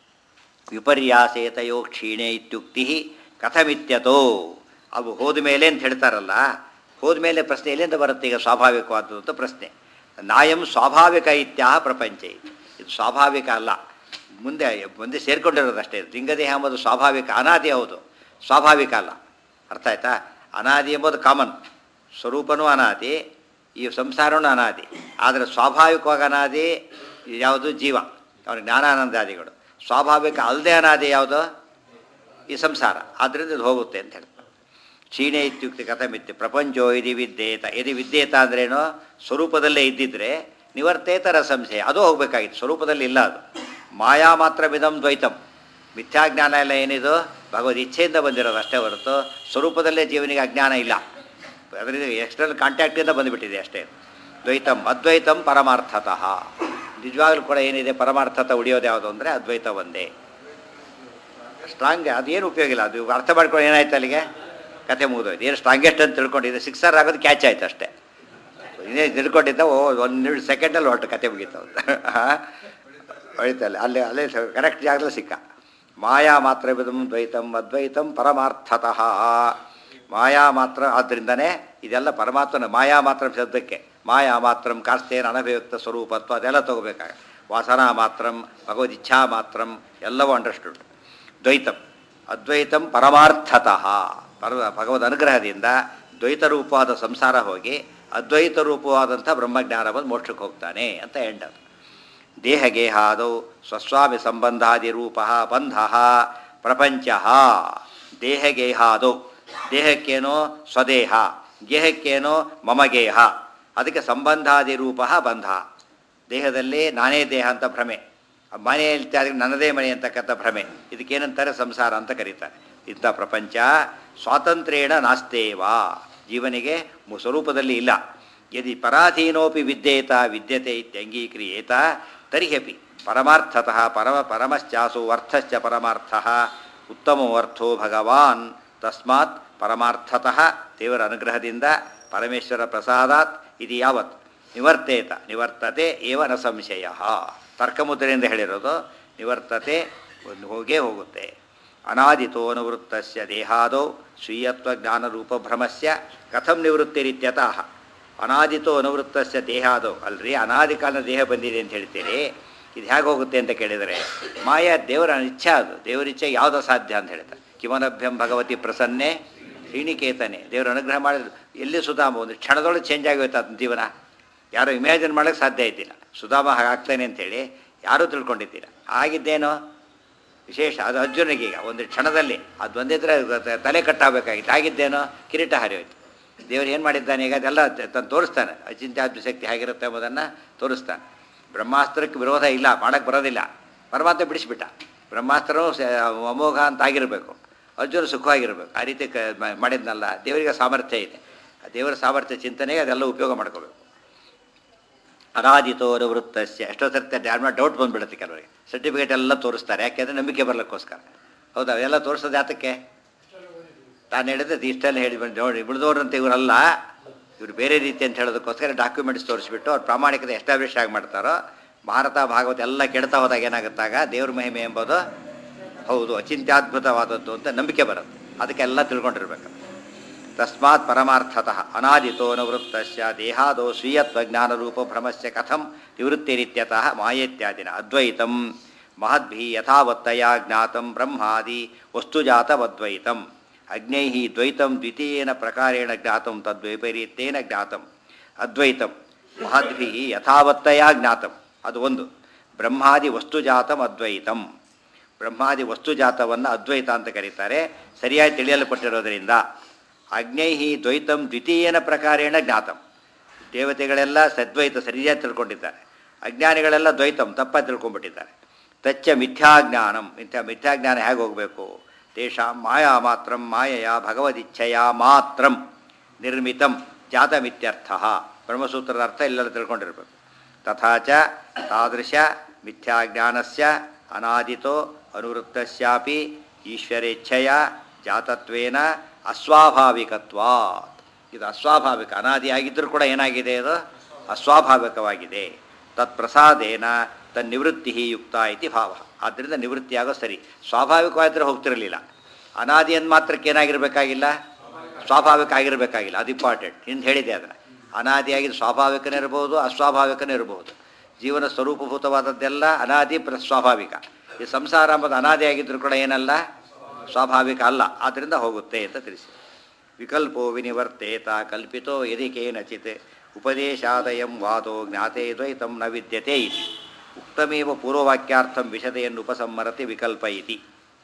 ವಿಪರ್ಯಾಸೇತಯೋ ಕ್ಷೀಣೆ ಇತ್ಯುಕ್ತಿ ಕಥಮಿತ್ಯತೋ ಅವು ಹೋದ ಮೇಲೆ ಅಂತ ಹೇಳ್ತಾರಲ್ಲ ಹೋದ ಮೇಲೆ ಪ್ರಶ್ನೆ ಎಲ್ಲಿಂದ ಬರುತ್ತೆ ಈಗ ಸ್ವಾಭಾವಿಕವಾದದ್ದು ಅಂತ ಪ್ರಶ್ನೆ ನಾಯಂ ಸ್ವಾಭಾವಿಕ ಇತ್ಯಾಹ ಪ್ರಪಂಚ ಇತಿ. ಇದು ಸ್ವಾಭಾವಿಕ ಅಲ್ಲ ಮುಂದೆ ಮುಂದೆ ಸೇರ್ಕೊಂಡಿರೋದಷ್ಟೇ ಲಿಂಗದೇಹ ಎಂಬುದು ಸ್ವಾಭಾವಿಕ ಅನಾದಿ ಹೌದು ಸ್ವಾಭಾವಿಕ ಅಲ್ಲ ಅರ್ಥ ಆಯ್ತಾ ಅನಾದಿ ಎಂಬುದು ಕಾಮನ್ ಸ್ವರೂಪನೂ ಅನಾದಿ ಈ ಸಂಸಾರನೂ ಅನಾದಿ ಆದರೆ ಸ್ವಾಭಾವಿಕವಾಗಿ ಅನಾದಿ ಯಾವುದು ಜೀವ ಅವನಿಗೆ ಜ್ಞಾನಾನಂದಾದಿಗಳು ಸ್ವಾಭಾವಿಕ ಅಲ್ಲದೆ ಅನಾದಿ ಯಾವುದು ಈ ಸಂಸಾರ ಆದ್ದರಿಂದ ಇದು ಹೋಗುತ್ತೆ ಅಂತ ಹೇಳ್ತಾರೆ ಕ್ಷೀಣೆ ಇತ್ಯುಕ್ತಿ ಕಥಮಿತ್ಯ ಪ್ರಪಂಚೋ ಇದು ವಿದ್ಯೇತ ಇದು ವಿದ್ಯೇತ ಅಂದ್ರೇನು ಸ್ವರೂಪದಲ್ಲೇ ಇದ್ದಿದ್ರೆ ನಿವರ್ತೇತರ ಸಂಶಯ ಅದು ಹೋಗ್ಬೇಕಾಗಿತ್ತು ಸ್ವರೂಪದಲ್ಲಿ ಇಲ್ಲ ಅದು ಮಾಯಾ ಮಾತ್ರ ವಿಧಂ ದ್ವೈತಂ ಮಿಥ್ಯಾಜ್ಞಾನ ಎಲ್ಲ ಏನಿದು ಭಗವದ್ ಇಚ್ಛೆಯಿಂದ ಬಂದಿರೋದು ಅಷ್ಟೇ ಹೊರತು ಸ್ವರೂಪದಲ್ಲೇ ಜೀವನಿಗೆ ಅಜ್ಞಾನ ಇಲ್ಲ ಅದರಿಂದ ಎಕ್ಸ್ಟರ್ನಲ್ ಕಾಂಟ್ಯಾಕ್ಟಿಂದ ಬಂದುಬಿಟ್ಟಿದೆ ಅಷ್ಟೇ ದ್ವೈತಂ ಅದ್ವೈತಂ ಪರಮಾರ್ಥತಃ ನಿಜವಾಗ್ಲೂ ಕೂಡ ಏನಿದೆ ಪರಮಾರ್ಥತ ಉಳಿಯೋದು ಯಾವುದು ಅಂದರೆ ಅದ್ವೈತ ಒಂದೇ ಸ್ಟ್ರಾಂಗ್ ಅದೇನು ಉಪಯೋಗ ಇಲ್ಲ ಅದು ಅರ್ಥ ಮಾಡ್ಕೊಂಡು ಏನಾಯ್ತು ಅಲ್ಲಿಗೆ ಕತೆ ಮುಗಿದೋಯ್ತು ಏನು ಸ್ಟ್ರಾಂಗೆಸ್ಟ್ ಅಂತ ತಿಳ್ಕೊಂಡಿದ್ದೆ ಸಿಕ್ಸರ್ ಆಗೋದು ಕ್ಯಾಚ್ ಆಯ್ತು ಅಷ್ಟೇ ಇದೇ ತಿಳ್ಕೊಂಡಿದ್ದ ಓ ಒಂದು ನಿಮಿಷ ಸೆಕೆಂಡಲ್ಲಿ ಹೊರಟು ಕತೆ ಮುಗೀತು ಅಂತ ಹೊಳಿತಲ್ಲ ಅಲ್ಲಿ ಅಲ್ಲೇ ಕರೆಕ್ಟ್ ಜಾಗದಲ್ಲಿ ಸಿಕ್ಕ ಮಾಯಾ ಮಾತ್ರ ವಿಧಂ ದ್ವೈತಂ ಅದ್ವೈತಂ ಪರಮಾರ್ಥತಃ ಮಾಯಾ ಮಾತ್ರ ಆದ್ದರಿಂದನೇ ಇದೆಲ್ಲ ಪರಮಾತ್ಮನ ಮಾಯಾ ಮಾತ್ರ ಶಬ್ದಕ್ಕೆ ಮಾಯಾ ಮಾತ್ರಂ ಕಾಸ್ತೇನ ಅನಭಿವ್ಯಕ್ತ ಸ್ವರೂಪತ್ವ ಅದೆಲ್ಲ ತಗೋಬೇಕಾಗ ವಾಸನಾ ಮಾತ್ರಂ ಭಗವದಿಚ್ಛಾ ಮಾತ್ರಂ ಎಲ್ಲವೂ ಅಂಡರ್ಸ್ಟುಡ್ ದ್ವೈತಂ ಅದ್ವೈತಂ ಪರಮಾರ್ಥತಃ ಪರ ಭಗವದ್ ಅನುಗ್ರಹದಿಂದ ದ್ವೈತ ರೂಪವಾದ ಸಂಸಾರ ಹೋಗಿ ಅದ್ವೈತ ರೂಪವಾದಂಥ ಬ್ರಹ್ಮಜ್ಞಾನ ಬಂದು ಮೋಕ್ಷಕ್ಕೆ ಹೋಗ್ತಾನೆ ಅಂತ ಎಂಡ್ ಅದು ದೇಹಗೇಹಾದೌ ಸ್ವಸ್ವಾಮಿ ಸಂಬಂಧಾದಿ ರೂಪ ಬಂಧ ಪ್ರಪಂಚ ದೇಹಗೇಹಾದೌ ದೇಹಕ್ಕೇನೋ ಸ್ವದೇಹ ಗೇಹಕ್ಕೇನೋ ಮಮಗೇಹ ಅದಕ್ಕೆ ಸಂಬಂಧಾದಿ ರೂಪ ಬಂಧ ದೇಹದಲ್ಲಿ ನಾನೇ ದೇಹ ಅಂತ ಭ್ರಮೆ ಮನೆ ಹೇಳ್ತಾ ಇದ್ರೆ ನನ್ನದೇ ಮನೆ ಅಂತಕ್ಕಂಥ ಭ್ರಮೆ ಇದಕ್ಕೇನಂತಾರೆ ಸಂಸಾರ ಅಂತ ಕರೀತಾರೆ ಇಂಥ ಪ್ರಪಂಚ ಸ್ವಾತಂತ್ರ್ಯೇಣ ನಾಸ್ತೇವಾ ಜೀವನಿಗೆ ಮು- ಸ್ವರೂಪದಲ್ಲಿ ಇಲ್ಲ ಯದಿ ಪರಾಧೀನೋಪಿ ವಿದ್ಯೇತ ವಿದ್ಯತೆ ಇತ್ಯಂಗೀಕ್ರಿಯೇತ ತರ್ಹ್ಯಪಿ ಪರಮಾರ್ಥತಃ ಪರಮ ಪರಮಶ್ಚಾಸು ಅರ್ಥಶ್ಚ ಪರಮಾರ್ಥಃ ಉತ್ತಮೋ ಅರ್ಥೋ ಭಗವಾನ್ ತಸ್ಮಾತ್ ಪರಮಾರ್ಥತಃ ದೇವರ ಅನುಗ್ರಹದಿಂದ ಪರಮೇಶ್ವರ ಪ್ರಸಾದಾತ್ ಇದು ಯಾವತ್ ನಿವರ್ತೇತ ನಿವರ್ತತೆ ಏವ ನ ಸಂಶಯ ತರ್ಕಮುದ್ರೆಯಿಂದ ಹೇಳಿರೋದು ನಿವರ್ತತೆ ಒಂದು ಹೋಗೇ ಹೋಗುತ್ತೆ ಅನಾದಿತೋ ಅನುವೃತ್ತಸ್ಯ ದೇಹಾದೋ ಸ್ವೀಯತ್ವ ಜ್ಞಾನರೂಪ ಭ್ರಮಸ್ಯ ಕಥಂ ನಿವೃತ್ತಿರಿತ್ಯತಃ ಅನಾದಿತೋ ಅನುವೃತ್ತಸ್ಯ ದೇಹಾದೋ ಅಲ್ರಿ ಅನಾದಿ ಕಾಲದ ದೇಹ ಬಂದಿದೆ ಅಂತ ಹೇಳ್ತೀರಿ ಇದು ಹೇಗೆ ಹೋಗುತ್ತೆ ಅಂತ ಕೇಳಿದರೆ ಮಾಯಾ ದೇವರ ಇಚ್ಛೆ ಅದು ದೇವರ ಇಚ್ಛೆ ಯಾವುದು ಸಾಧ್ಯ ಅಂತ ಹೇಳ್ತಾರೆ ಕಿಮನಭ್ಯಂ ಭಗವತಿ ಪ್ರಸನ್ನೆ ಶ್ರೀನಿಕೇತನೆ ದೇವರ ಅನುಗ್ರಹ ಮಾಡಿದ್ರು ಎಲ್ಲಿ ಸುಧಾಮ ಒಂದು ಕ್ಷಣದೊಳಗೆ ಚೇಂಜ್ ಆಗೋಯ್ತು ಅದನ್ನ ಜೀವನ ಯಾರು ಇಮ್ಯಾಜಿನ್ ಮಾಡೋಕ್ಕೆ ಸಾಧ್ಯ ಇದ್ದಿಲ್ಲ ಸುಧಾಮ ಹಾಗಾಗ್ತಾನೆ ಅಂತೇಳಿ ಯಾರೂ ತಿಳ್ಕೊಂಡಿದ್ದಿಲ್ಲ ಆಗಿದ್ದೇನೋ ವಿಶೇಷ ಅದು ಅರ್ಜುನಿಗೆ ಈಗ ಒಂದು ಕ್ಷಣದಲ್ಲಿ ಅದು ಬಂದಿದ್ರೆ ತ- ತಲೆ ಕಟ್ಟಾಗಬೇಕಾಗಿತ್ತು ಆಗಿದ್ದೇನೋ ಕಿರೀಟ ಹರಿಯೋಯ್ತು ದೇವರು ಏನು ಮಾಡಿದ್ದಾನೆ ಈಗ ಅದೆಲ್ಲ ತನ್ನ ತೋರಿಸ್ತಾನೆ ಅಚಿಂತ್ಯಾದ್ಯ ಶಕ್ತಿ ಹೇಗಿರುತ್ತೆ ಎಂಬುದನ್ನು ತೋರಿಸ್ತಾನೆ ಬ್ರಹ್ಮಾಸ್ತ್ರಕ್ಕೆ ವಿರೋಧ ಇಲ್ಲ ಮಾಡೋಕ್ಕೆ ಬರೋದಿಲ್ಲ ಪರಮಾತ್ಮ ಬಿಡಿಸ್ಬಿಟ್ಟ ಬ್ರಹ್ಮಾಸ್ತ್ರನೂ ಸ- ಅಮೋಘ ಅಂತ ಆಗಿರಬೇಕು ಅರ್ಜುನ ಸುಖವಾಗಿರಬೇಕು ಆ ರೀತಿ ಕ ಮ- ಮಾಡಿದ್ನಲ್ಲ ದೇವರಿಗೆ ಸಾಮರ್ಥ್ಯ ಇದೆ ಆ ದೇವರ ಸಾಮರ್ಥ್ಯ ಚಿಂತನೆಗೆ ಅದೆಲ್ಲ ಉಪಯೋಗ ಮಾಡ್ಕೋಬೇಕು ಅನಾದಿತೋ ವೃತ್ತಸ್ಯ ಎಷ್ಟೋ ಸರ್ತಿ ಡ್ಯಾಮ್ನ ಡೌಟ್ ಬಂದ್ಬಿಡುತ್ತೆ ಕೆಲವರಿಗೆ ಸರ್ಟಿಫಿಕೇಟ್ ಎಲ್ಲ ತೋರಿಸ್ತಾರೆ ಯಾಕೆಂದರೆ ನಂಬಿಕೆ ಬರಲಿಕ್ಕೋಸ್ಕರ ಹೌದಾ ಎಲ್ಲ ತೋರಿಸೋದು ಯಾತಕ್ಕೆ ತಾನು ಹೇಳಿದ್ರೆ ಇಷ್ಟೆಲ್ಲ ಹೇಳಿ ಬಂದು ನೋಡಿ ಉಳಿದವ್ರಂತ ಇವರಲ್ಲ ಇವರು ಬೇರೆ ರೀತಿ ಅಂತ ಹೇಳೋದಕ್ಕೋಸ್ಕರ ಡಾಕ್ಯುಮೆಂಟ್ಸ್ ತೋರಿಸ್ಬಿಟ್ಟು ಅವ್ರು ಪ್ರಾಮಾಣಿಕತೆ ಎಸ್ಟಾಬ್ಲಿಷ್ ಆಗಿ ಮಾಡ್ತಾರೋ ಭಾರತ ಭಾಗವತ ಎಲ್ಲ ಕೆಡ್ತಾ ಹೋದಾಗ ಏನಾಗುತ್ತಾಗ ದೇವ್ರ ಮಹಿಮೆ ಎಂಬುದು ಹೌದು ಅಚಿಂತ್ಯಾದ್ಭುತವಾದದ್ದು ಅಂತ ನಂಬಿಕೆ ಬರುತ್ತೆ ಅದಕ್ಕೆಲ್ಲ ತಿಳ್ಕೊಂಡಿರ್ಬೇಕು ತಸ್ಮಾತ್ ಪರಮಾರ್ಥತಃ ಅನಾದಿತೋ ನವೃತ್ತಸ್ಯ ದೇಹಾದೋ ಸ್ವೀಯತ್ವಜ್ಞಾನರೂಪ ಭ್ರಮಸ್ಯ ಕಥಂ ನಿವೃತ್ತಿರಿತ್ಯತಃ ಮಾಯೇತ್ಯಾದಿನ ಅದ್ವೈತಂ ಮಹದ್ಭಿ ಯಥಾವತ್ತಯ ಜ್ಞಾತಂ ಬ್ರಹ್ಮಾದಿ ವಸ್ತುಜಾತವದ್ವೈತಂ ಅಗ್ನೈ ದ್ವೈತಂ ದ್ವಿತೀಯೇನ ಪ್ರಕಾರೇಣ ಜ್ಞಾತಂ ತದ್ವೈಪರೀತ್ಯೇನ ಜ್ಞಾತಂ ಅದ್ವೈತಂ ಮಹದ್ಭಿ ಯಥಾವತ್ತಯ ಜ್ಞಾತಂ ಅದು ಒಂದು ಬ್ರಹ್ಮಾದಿ ವಸ್ತುಜಾತಂ ಅದ್ವೈತಂ ಬ್ರಹ್ಮಾದಿ ವಸ್ತುಜಾತವನ್ನು ಅದ್ವೈತ ಅಂತ ಕರೀತಾರೆ ಸರಿಯಾಗಿ ತಿಳಿಯಲ್ಪಟ್ಟಿರೋದರಿಂದ ಅಗ್ನೈಹಿ ದ್ವೈತಂ ದ್ವಿತೀಯನ ಪ್ರಕಾರೇಣ ಜ್ಞಾತಂ ದೇವತೆಗಳೆಲ್ಲ ಸದ್ವೈತ ಸರಿಯಾಗಿ ತಿಳ್ಕೊಂಡಿದ್ದಾರೆ ಅಜ್ಞಾನಿಗಳೆಲ್ಲ ದ್ವೈತಂ ತಪ್ಪಾಗಿ ತಿಳ್ಕೊಂಡ್ಬಿಟ್ಟಿದ್ದಾರೆ ತಚ್ಚ ಮಿಥ್ಯಾಜ್ಞಾನಂ ಮಿಥ್ಯಾ ಮಿಥ್ಯಾಜ್ಞಾನ ಹೇಗೆ ಹೋಗಬೇಕು ತೇಷಾಂ ಮಾಯಾ ಮಾತ್ರಂ ಮಾಯೆಯ ಭಗವದಿಚ್ಛೆಯ ಮಾತ್ರಂ ನಿರ್ಮಿತಂ ಜಾತಮಿತ್ಯರ್ಥ ಬ್ರಹ್ಮಸೂತ್ರದ ಅರ್ಥ ಇಲ್ಲೆಲ್ಲ ತಿಳ್ಕೊಂಡಿರ್ಬೇಕು ತಥಾ ಚ ತಾದೃಶ ಮಿಥ್ಯಾಜ್ಞಾನಸ್ಯ ಅನಾದಿತೋ ಅನುವೃತ್ತಸ್ಯಾಪಿ ಈಶ್ವರೇಚ್ಛೆಯ ಜಾತತ್ವೇನ ಅಸ್ವಾಭಾವಿಕತ್ವಾತ್ ಇದು ಅಸ್ವಾಭಾವಿಕ ಅನಾದಿಯಾಗಿದ್ದರೂ ಕೂಡ ಏನಾಗಿದೆ ಅದು ಅಸ್ವಾಭಾವಿಕವಾಗಿದೆ ತತ್ಪ್ರಸಾದೇನ ತನ್ನಿವೃತ್ತಿ ಯುಕ್ತ ಇತಿ ಭಾವ ಆದ್ದರಿಂದ ನಿವೃತ್ತಿಯಾಗೋ ಸರಿ ಸ್ವಾಭಾವಿಕವಾಗಿದ್ದರೆ ಹೋಗ್ತಿರಲಿಲ್ಲ ಅನಾದಿ ಅಂದ ಮಾತ್ರಕ್ಕೆ ಏನಾಗಿರಬೇಕಾಗಿಲ್ಲ ಸ್ವಾಭಾವಿಕ ಆಗಿರಬೇಕಾಗಿಲ್ಲ ಅದು ಇಂಪಾರ್ಟೆಂಟ್ ಹಿಂದೆ ಹೇಳಿದೆ ಅದನ್ನು ಅನಾದಿಯಾಗಿದ್ದು ಸ್ವಾಭಾವಿಕನೇ ಇರಬಹುದು ಅಸ್ವಾಭಾವಿಕನೇ ಇರಬಹುದು ಜೀವನ ಸ್ವರೂಪಭೂತವಾದದ್ದೆಲ್ಲ ಅನಾದಿ ಪ್ಲಸ್ ಸ್ವಾಭಾವಿಕ ಈ ಸಂಸಾರ ಎಂಬುದು ಅನಾದಿಯಾಗಿದ್ದರೂ ಕೂಡ ಏನಲ್ಲ ಸ್ವಾಭಾವಿಕ ಅಲ್ಲ ಆದ್ದರಿಂದ ಹೋಗುತ್ತೆ ಅಂತ ತಿಳಿಸಿ ವಿಕಲ್ಪೋ ವಿನಿವರ್ತೇತ ಕಲ್ಪಿತೋ ಯದಿ ಕೇನಚಿತ್ ಉಪದೇಶಾದಯಂ ವಾದೋ ಜ್ಞಾತೆ ದ್ವೈತಂ ನ ವಿದ್ಯತೆ ಇತಿ ಉಕ್ತಮೇವ ಪೂರ್ವವಾಕ್ಯಾರ್ಥಂ ವಿಶದೆಯನ್ನು ಉಪಸಂಹರತಿ ವಿಕಲ್ಪ ಇತಿ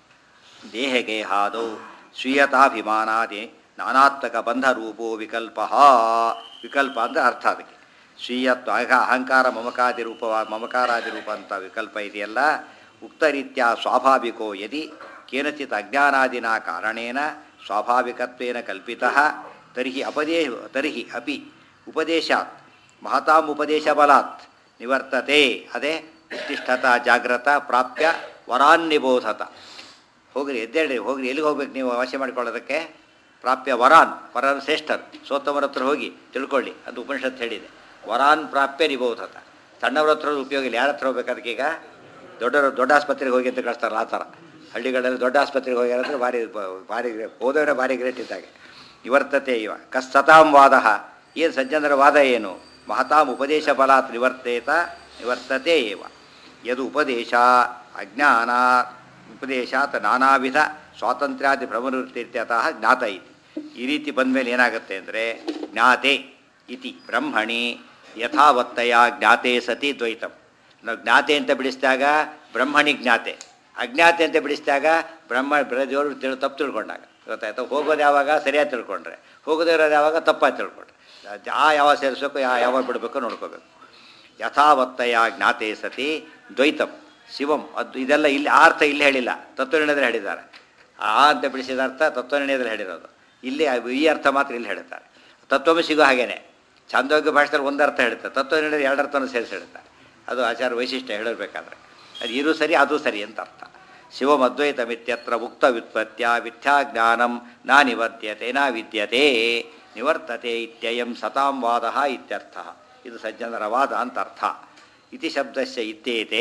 ದೇಹಗೇಹಾದೌ ಸ್ವೀಯತಾಭಿಮಾನಾದಿ ನಾನಾತ್ಮಕ ಬಂಧರೂಪೋ ವಿಕಲ್ಪ ವಿಕಲ್ಪ ಅಂದರೆ ಅರ್ಥ ಅದಕ್ಕೆ ಸ್ವೀಯತ್ವ ಅಹ ಅಹಂಕಾರ ಮಮಕಾದಿ ರೂಪವ ಮಮಕಾರಾದಿ ರೂಪ ಅಂತ ವಿಕಲ್ಪ ಇದೆಯಲ್ಲ ಉಕ್ತರೀತ್ಯ ಸ್ವಾಭಾವಿಕೋ ಯದಿ ಕೇನಚಿತ್ ಅಜ್ಞಾನಾದಿನ ಕಾರಣೇನ ಸ್ವಾಭಾವಿಕತ್ವೇನ ಕಲ್ಪಿತಃ ತರ್ಹಿ ಅಪದೇ ತರ್ಹಿ ಅಪಿ ಉಪದೇಶಾತ್ ಮಹತಾಂ ಉಪದೇಶ ಬಲಾತ್ ನಿವರ್ತತೆ ಅದೇ ಉತ್ತಿಷ್ಠತ ಜಾಗ್ರತ ಪ್ರಾಪ್ಯ ವರಾನ್ನಿಬೋಧತ ಹೋಗ್ರಿ ಎದ್ದೇಳಿ ಹೋಗ್ರಿ ಎಲ್ಲಿಗೆ ಹೋಗ್ಬೇಕು ನೀವು ವಾಸಿ ಮಾಡ್ಕೊಳ್ಳೋದಕ್ಕೆ ಪ್ರಾಪ್ಯ ವರಾನ್ ವರಾನ್ ಶ್ರೇಷ್ಠರು ಸೋತಮರ ಹತ್ರ ಹೋಗಿ ತಿಳ್ಕೊಳ್ಳಿ ಅದು ಉಪನಿಷತ್ತು ಹೇಳಿದೆ ವರಾನ್ ಪ್ರಾಪ್ಯ ನಿಬೋಧತ ಸಣ್ಣವ್ರ ಹತ್ರ ಉಪಯೋಗ ಇಲ್ಲ ಯಾರ ಹತ್ರ ಹೋಗ್ಬೇಕು ಅದಕ್ಕೀಗ ದೊಡ್ಡವರು ದೊಡ್ಡ ಆಸ್ಪತ್ರೆಗೆ ಹೋಗಿ ಅಂತ ಕಳಿಸ್ತಾರಲ್ಲ ಆ ಥರ ಹಳ್ಳಿಗಳಲ್ಲಿ ದೊಡ್ಡ ಆಸ್ಪತ್ರೆಗೆ ಹೋಗ್ಯಾರಂದ್ರೆ ಭಾರಿ ಭಾರಿ ಹೋದವರೇ ಭಾರಿ ಗ್ರೇಟ್ ಇದ್ದಾಗೆ ನಿವರ್ತತೆ ಇವ ಕಸ್ತತಾಂ ವಾದ ಏನು ಸಜ್ಜನರ ವಾದ ಏನು ಮಹತಾಂ ಉಪದೇಶ ಫಲಾತ್ ನಿವರ್ತೇತ ನಿವರ್ತತೆ ಏವ ಯದು ಉಪದೇಶ ಅಜ್ಞಾನ ಉಪದೇಶಾತ್ ನಾನಾವಿಧ ಸ್ವಾತಂತ್ರ್ಯಾದಿ ಭ್ರಮನಿವೃತ್ತಿತ್ಯತಃ ಜ್ಞಾತ ಇತಿ ಈ ರೀತಿ ಬಂದಮೇಲೆ ಏನಾಗುತ್ತೆ ಅಂದರೆ ಜ್ಞಾತೆ ಇತಿ ಬ್ರಹ್ಮಣಿ ಯಥಾವತ್ತಯ ಜ್ಞಾತೆ ಸತಿ ದ್ವೈತಂ ನಾವು ಜ್ಞಾತೆ ಅಂತ ಬಿಡಿಸಿದಾಗ ಬ್ರಹ್ಮಣಿ ಜ್ಞಾತೆ ಅಜ್ಞಾತೆ ಅಂತ ಬಿಡಿಸಿದಾಗ ಬ್ರಹ್ಮ ದೇವರು ತಿಳಿ ತಪ್ಪು ತಿಳ್ಕೊಂಡಾಗ ಗೊತ್ತಾಯ್ತು ಹೋಗೋದು ಯಾವಾಗ ಸರಿಯಾಗಿ ತಿಳ್ಕೊಂಡ್ರೆ ಹೋಗದೇ ಇರೋದು ಯಾವಾಗ ತಪ್ಪಾಗಿ ತಿಳ್ಕೊಂಡ್ರೆ ಆ ಯಾವ ಸೇರಿಸ್ಬೇಕು ಯಾ ಯಾವಾಗ ಬಿಡಬೇಕು ನೋಡ್ಕೋಬೇಕು ಯಥಾವತ್ತಯ ಜ್ಞಾತೆ ಸತಿ ದ್ವೈತಂ ಶಿವಂ ಅದು ಇದೆಲ್ಲ ಇಲ್ಲಿ ಆ ಅರ್ಥ ಇಲ್ಲಿ ಹೇಳಿಲ್ಲ ತತ್ವನಿರ್ಣಯದಲ್ಲಿ ಹೇಳಿದ್ದಾರೆ ಆ ಅಂತ ಬಿಡಿಸಿದ ಅರ್ಥ ತತ್ವನಿರ್ಣಯದಲ್ಲಿ ಹೇಳಿರೋದು ಇಲ್ಲಿ ಈ ಅರ್ಥ ಮಾತ್ರ ಇಲ್ಲಿ ಹೇಳ್ತಾರೆ ತತ್ವಮಸಿಗೂ ಹಾಗೇನೆ ಛಾಂದೋಗ್ಯ ಭಾಷೆದಲ್ಲಿ ಒಂದು ಅರ್ಥ ಹೇಳ್ತಾರೆ ತತ್ವನಿರ್ಣಯ ಎರಡು ಅರ್ಥನೂ ಸೇರಿಸಿ ಹೇಳ್ತಾರೆ ಅದು ಆಚಾರ ವೈಶಿಷ್ಟ್ಯ ಹೇಳಬೇಕಾದ್ರೆ ಅದು ಇದು ಸರಿ ಅದು ಸರಿ ಅಂತ ಅರ್ಥ ಶಿವಮದ್ವೈತಮಿತ್ಯತ್ರ ಉಕ್ತ ವ್ಯುತ್ಪತ್ಯ ಮಿಥ್ಯಾಜ್ಞಾನಂ ನಾ ನಿವರ್ತ್ಯತೆ ನಾ ವಿದ್ಯತೆ ನಿವರ್ತತೆ ಇತ್ಯಯಂ ಸತಾಂ ವಾದ ಇತ್ಯರ್ಥ ಇದು ಸಜ್ಜನರ ವಾದ ಅಂತ ಅರ್ಥ ಇತಿ ಶಬ್ದಸ್ಯ ಇತ್ಯೇತೆ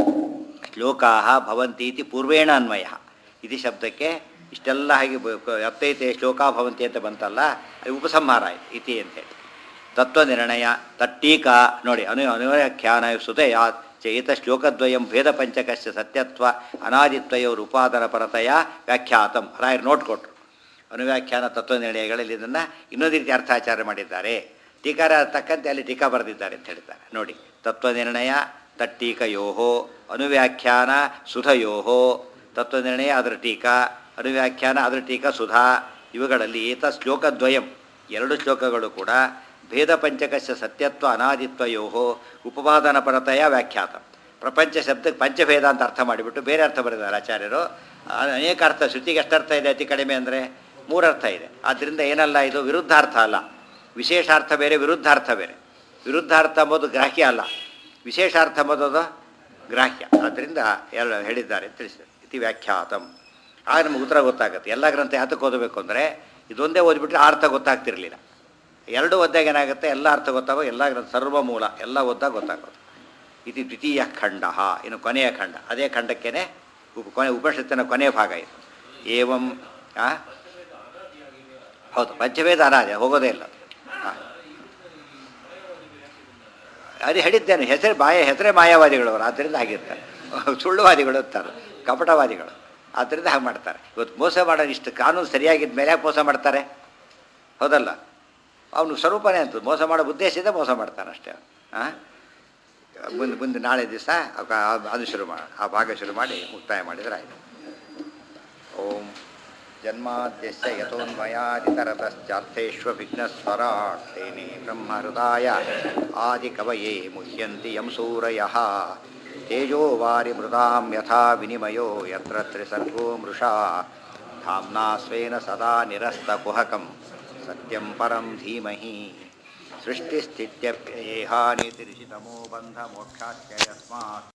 ಶ್ಲೋಕಾ ಭವಂತಿ ಇತಿ ಪೂರ್ವೇಣ ಅನ್ವಯ ಇತಿ ಶಬ್ದಕ್ಕೆ ಇಷ್ಟೆಲ್ಲ ಹಾಗೆ ಬ- ಅತ್ತೈತೆ ಶ್ಲೋಕ ಭವಂತಿ ಅಂತ ಬಂತಲ್ಲ ಅದು ಉಪಸಂಹಾರ ಆಯ್ತು ಇತಿ ಅಂತೇಳಿ ತತ್ವನಿರ್ಣಯ ತಟ್ಟೀಕಾ ನೋಡಿ ಅನು ಅನುವ್ಯಾಖ್ಯಾನ ಸುತೆಯ ಚೇತ ಶ್ಲೋಕದ್ವಯಂ ಭೇದ ಪಂಚಕಸ್ಯ ಸತ್ಯತ್ವ ಅನಾದಿತ್ವಯೋರ್ ಉಪಾದನ ಪರತೆಯ ವ್ಯಾಖ್ಯಾತಂ ರಾಯರು ನೋಟ್ ಕೊಟ್ಟರು ಅನುವ್ಯಾಖ್ಯಾನ ತತ್ವನಿರ್ಣಯಗಳಲ್ಲಿ ಇದನ್ನು ಇನ್ನೊಂದು ರೀತಿ ಅರ್ಥಾಚಾರ ಮಾಡಿದ್ದಾರೆ ಟೀಕಾರ ತಕ್ಕಂತೆ ಅಲ್ಲಿ ಟೀಕಾ ಬರೆದಿದ್ದಾರೆ ಅಂತ ಹೇಳ್ತಾರೆ ನೋಡಿ ತತ್ವನಿರ್ಣಯ ತಟ್ಟೀಕಯೋ ಅನುವ್ಯಾಖ್ಯಾನ ಸುಧಯೋ ತತ್ವನಿರ್ಣಯ ಅದರ ಟೀಕಾ ಅನುವ್ಯಾಖ್ಯಾನ ಅದರ ಟೀಕಾ ಸುಧಾ ಇವುಗಳಲ್ಲಿ ಏತ ಶ್ಲೋಕದ್ವಯಂ ಎರಡು ಶ್ಲೋಕಗಳು ಕೂಡ ಭೇದ ಪಂಚಕಸ್ಯ ಸತ್ಯತ್ವ ಅನಾದಿತ್ವಯೋ ಉಪಪಾದನ ಪರತೆಯ ವ್ಯಾಖ್ಯಾತ ಪ್ರಪಂಚ ಶಬ್ದಕ್ಕೆ ಪಂಚಭೇದ ಅಂತ ಅರ್ಥ ಮಾಡಿಬಿಟ್ಟು ಬೇರೆ ಅರ್ಥ ಬರೆದಿದ್ದಾರೆ ಆಚಾರ್ಯರು ಆ, ಅನೇಕ ಅರ್ಥ ಶ್ರುತಿಗೆ ಎಷ್ಟು ಅರ್ಥ ಇದೆ ಅತಿ ಕಡಿಮೆ ಅಂದರೆ ಮೂರು ಅರ್ಥ ಇದೆ ಆದ್ದರಿಂದ ಏನಲ್ಲ ಇದು ವಿರುದ್ಧಾರ್ಥ ಅಲ್ಲ ವಿಶೇಷಾರ್ಥ ಬೇರೆ ವಿರುದ್ಧಾರ್ಥ ಬೇರೆ ವಿರುದ್ಧಾರ್ಥ ಅಂಬೋದು ಗ್ರಾಹ್ಯ ಅಲ್ಲ ವಿಶೇಷಾರ್ಥ ಅಂಬೋದು ಗ್ರಾಹ್ಯ ಆದ್ದರಿಂದ ಎಲ್ಲ ಹೇಳಿದ್ದಾರೆ ಅಂತ ತಿಳಿಸಿದ್ದಾರೆ ಇತಿ ವ್ಯಾಖ್ಯಾತಂ ಆಗ ನಮ್ಗೆ ಉತ್ತರ ಗೊತ್ತಾಗುತ್ತೆ ಎಲ್ಲ ಗ್ರಂಥ ಯಾತಕ್ಕೆ ಓದಬೇಕು ಅಂದರೆ ಇದೊಂದೇ ಓದ್ಬಿಟ್ರೆ ಆ ಅರ್ಥ ಗೊತ್ತಾಗ್ತಿರಲಿಲ್ಲ ಎರಡು ಓದ್ದಾಗ ಏನಾಗುತ್ತೆ ಎಲ್ಲ ಅರ್ಥ ಗೊತ್ತಾಗೋ ಎಲ್ಲ ಗ್ರಂಥ ಸರ್ವ ಮೂಲ ಎಲ್ಲ ಓದ್ದಾಗ ಗೊತ್ತಾಗೋದು ಇದು ದ್ವಿತೀಯ ಖಂಡ ಇನ್ನು ಕೊನೆಯ ಖಂಡ ಅದೇ ಖಂಡಕ್ಕೇನೆ ಉಪ ಕೊನೆ ಉಪನಿಷತ್ತಿನ ಕೊನೆಯ ಭಾಗ ಇದು ಏವಂ ಆ? ಹೌದು ಪಂಚವೇದ ಅನಾದಿ ಹೋಗೋದೇ ಇಲ್ಲ ಹಾಂ ಅದೇ ಹೇಳಿದ್ದೇನೆ ಹೆಸರು ಮಾಯ ಹೆಸರೇ ಮಾಯಾವಾದಿಗಳು ಅವರು ಆದ್ದರಿಂದ ಹಾಗಿರ್ತಾರೆ ಸುಳ್ಳುವಾದಿಗಳು ಅಂತಾರೆ ಕಪಟವಾದಿಗಳು ಆದ್ದರಿಂದ ಹಾಗೆ ಮಾಡ್ತಾರೆ ಇವತ್ತು ಮೋಸ ಮಾಡೋದು ಇಷ್ಟು ಕಾನೂನು ಸರಿಯಾಗಿದ್ದ ಮೇಲೆ ಯಾಕೆ ಮೋಸ ಮಾಡ್ತಾರೆ ಹೌದಲ್ಲ ಅವನು ಸ್ವರೂಪನೇ ಅಂತ ಮೋಸ ಮಾಡೋ ಉದ್ದೇಶದಿಂದ ಮೋಸ ಮಾಡ್ತಾನೆ ಅಷ್ಟೇ ಹಾಂ ಮುಂದೆ ಮುಂದೆ ನಾಳೆ ದಿವಸ ಅದು ಶುರು ಮಾಡೋಣ ಆ ಭಾಗ ಶುರು ಮಾಡಿ ಮುಕ್ತಾಯ ಮಾಡಿದರೆ ಆಯಿತು ಓಂ ಜನ್ಮಾದ್ಯಸ್ಯ ಯತೋನ್ಮಯಾದಿತರತಶ್ಚಾರ್ಥೇष्वभिघ्नस्वराट् तेने ब्रह्महृदाय आदिकवये मुह्यन्ति यं सूरयः तेजो वारिमृदां यथा विनिमयो यत्र त्रिसर्गो मृषा धाम्ना स्वेन सदा निरस्तकुहकं सत्यं परं धीमहि सृष्टिस्थित्यप्ययेहानितिरिषितमो बन्धमोक्षाश्च यस्मात्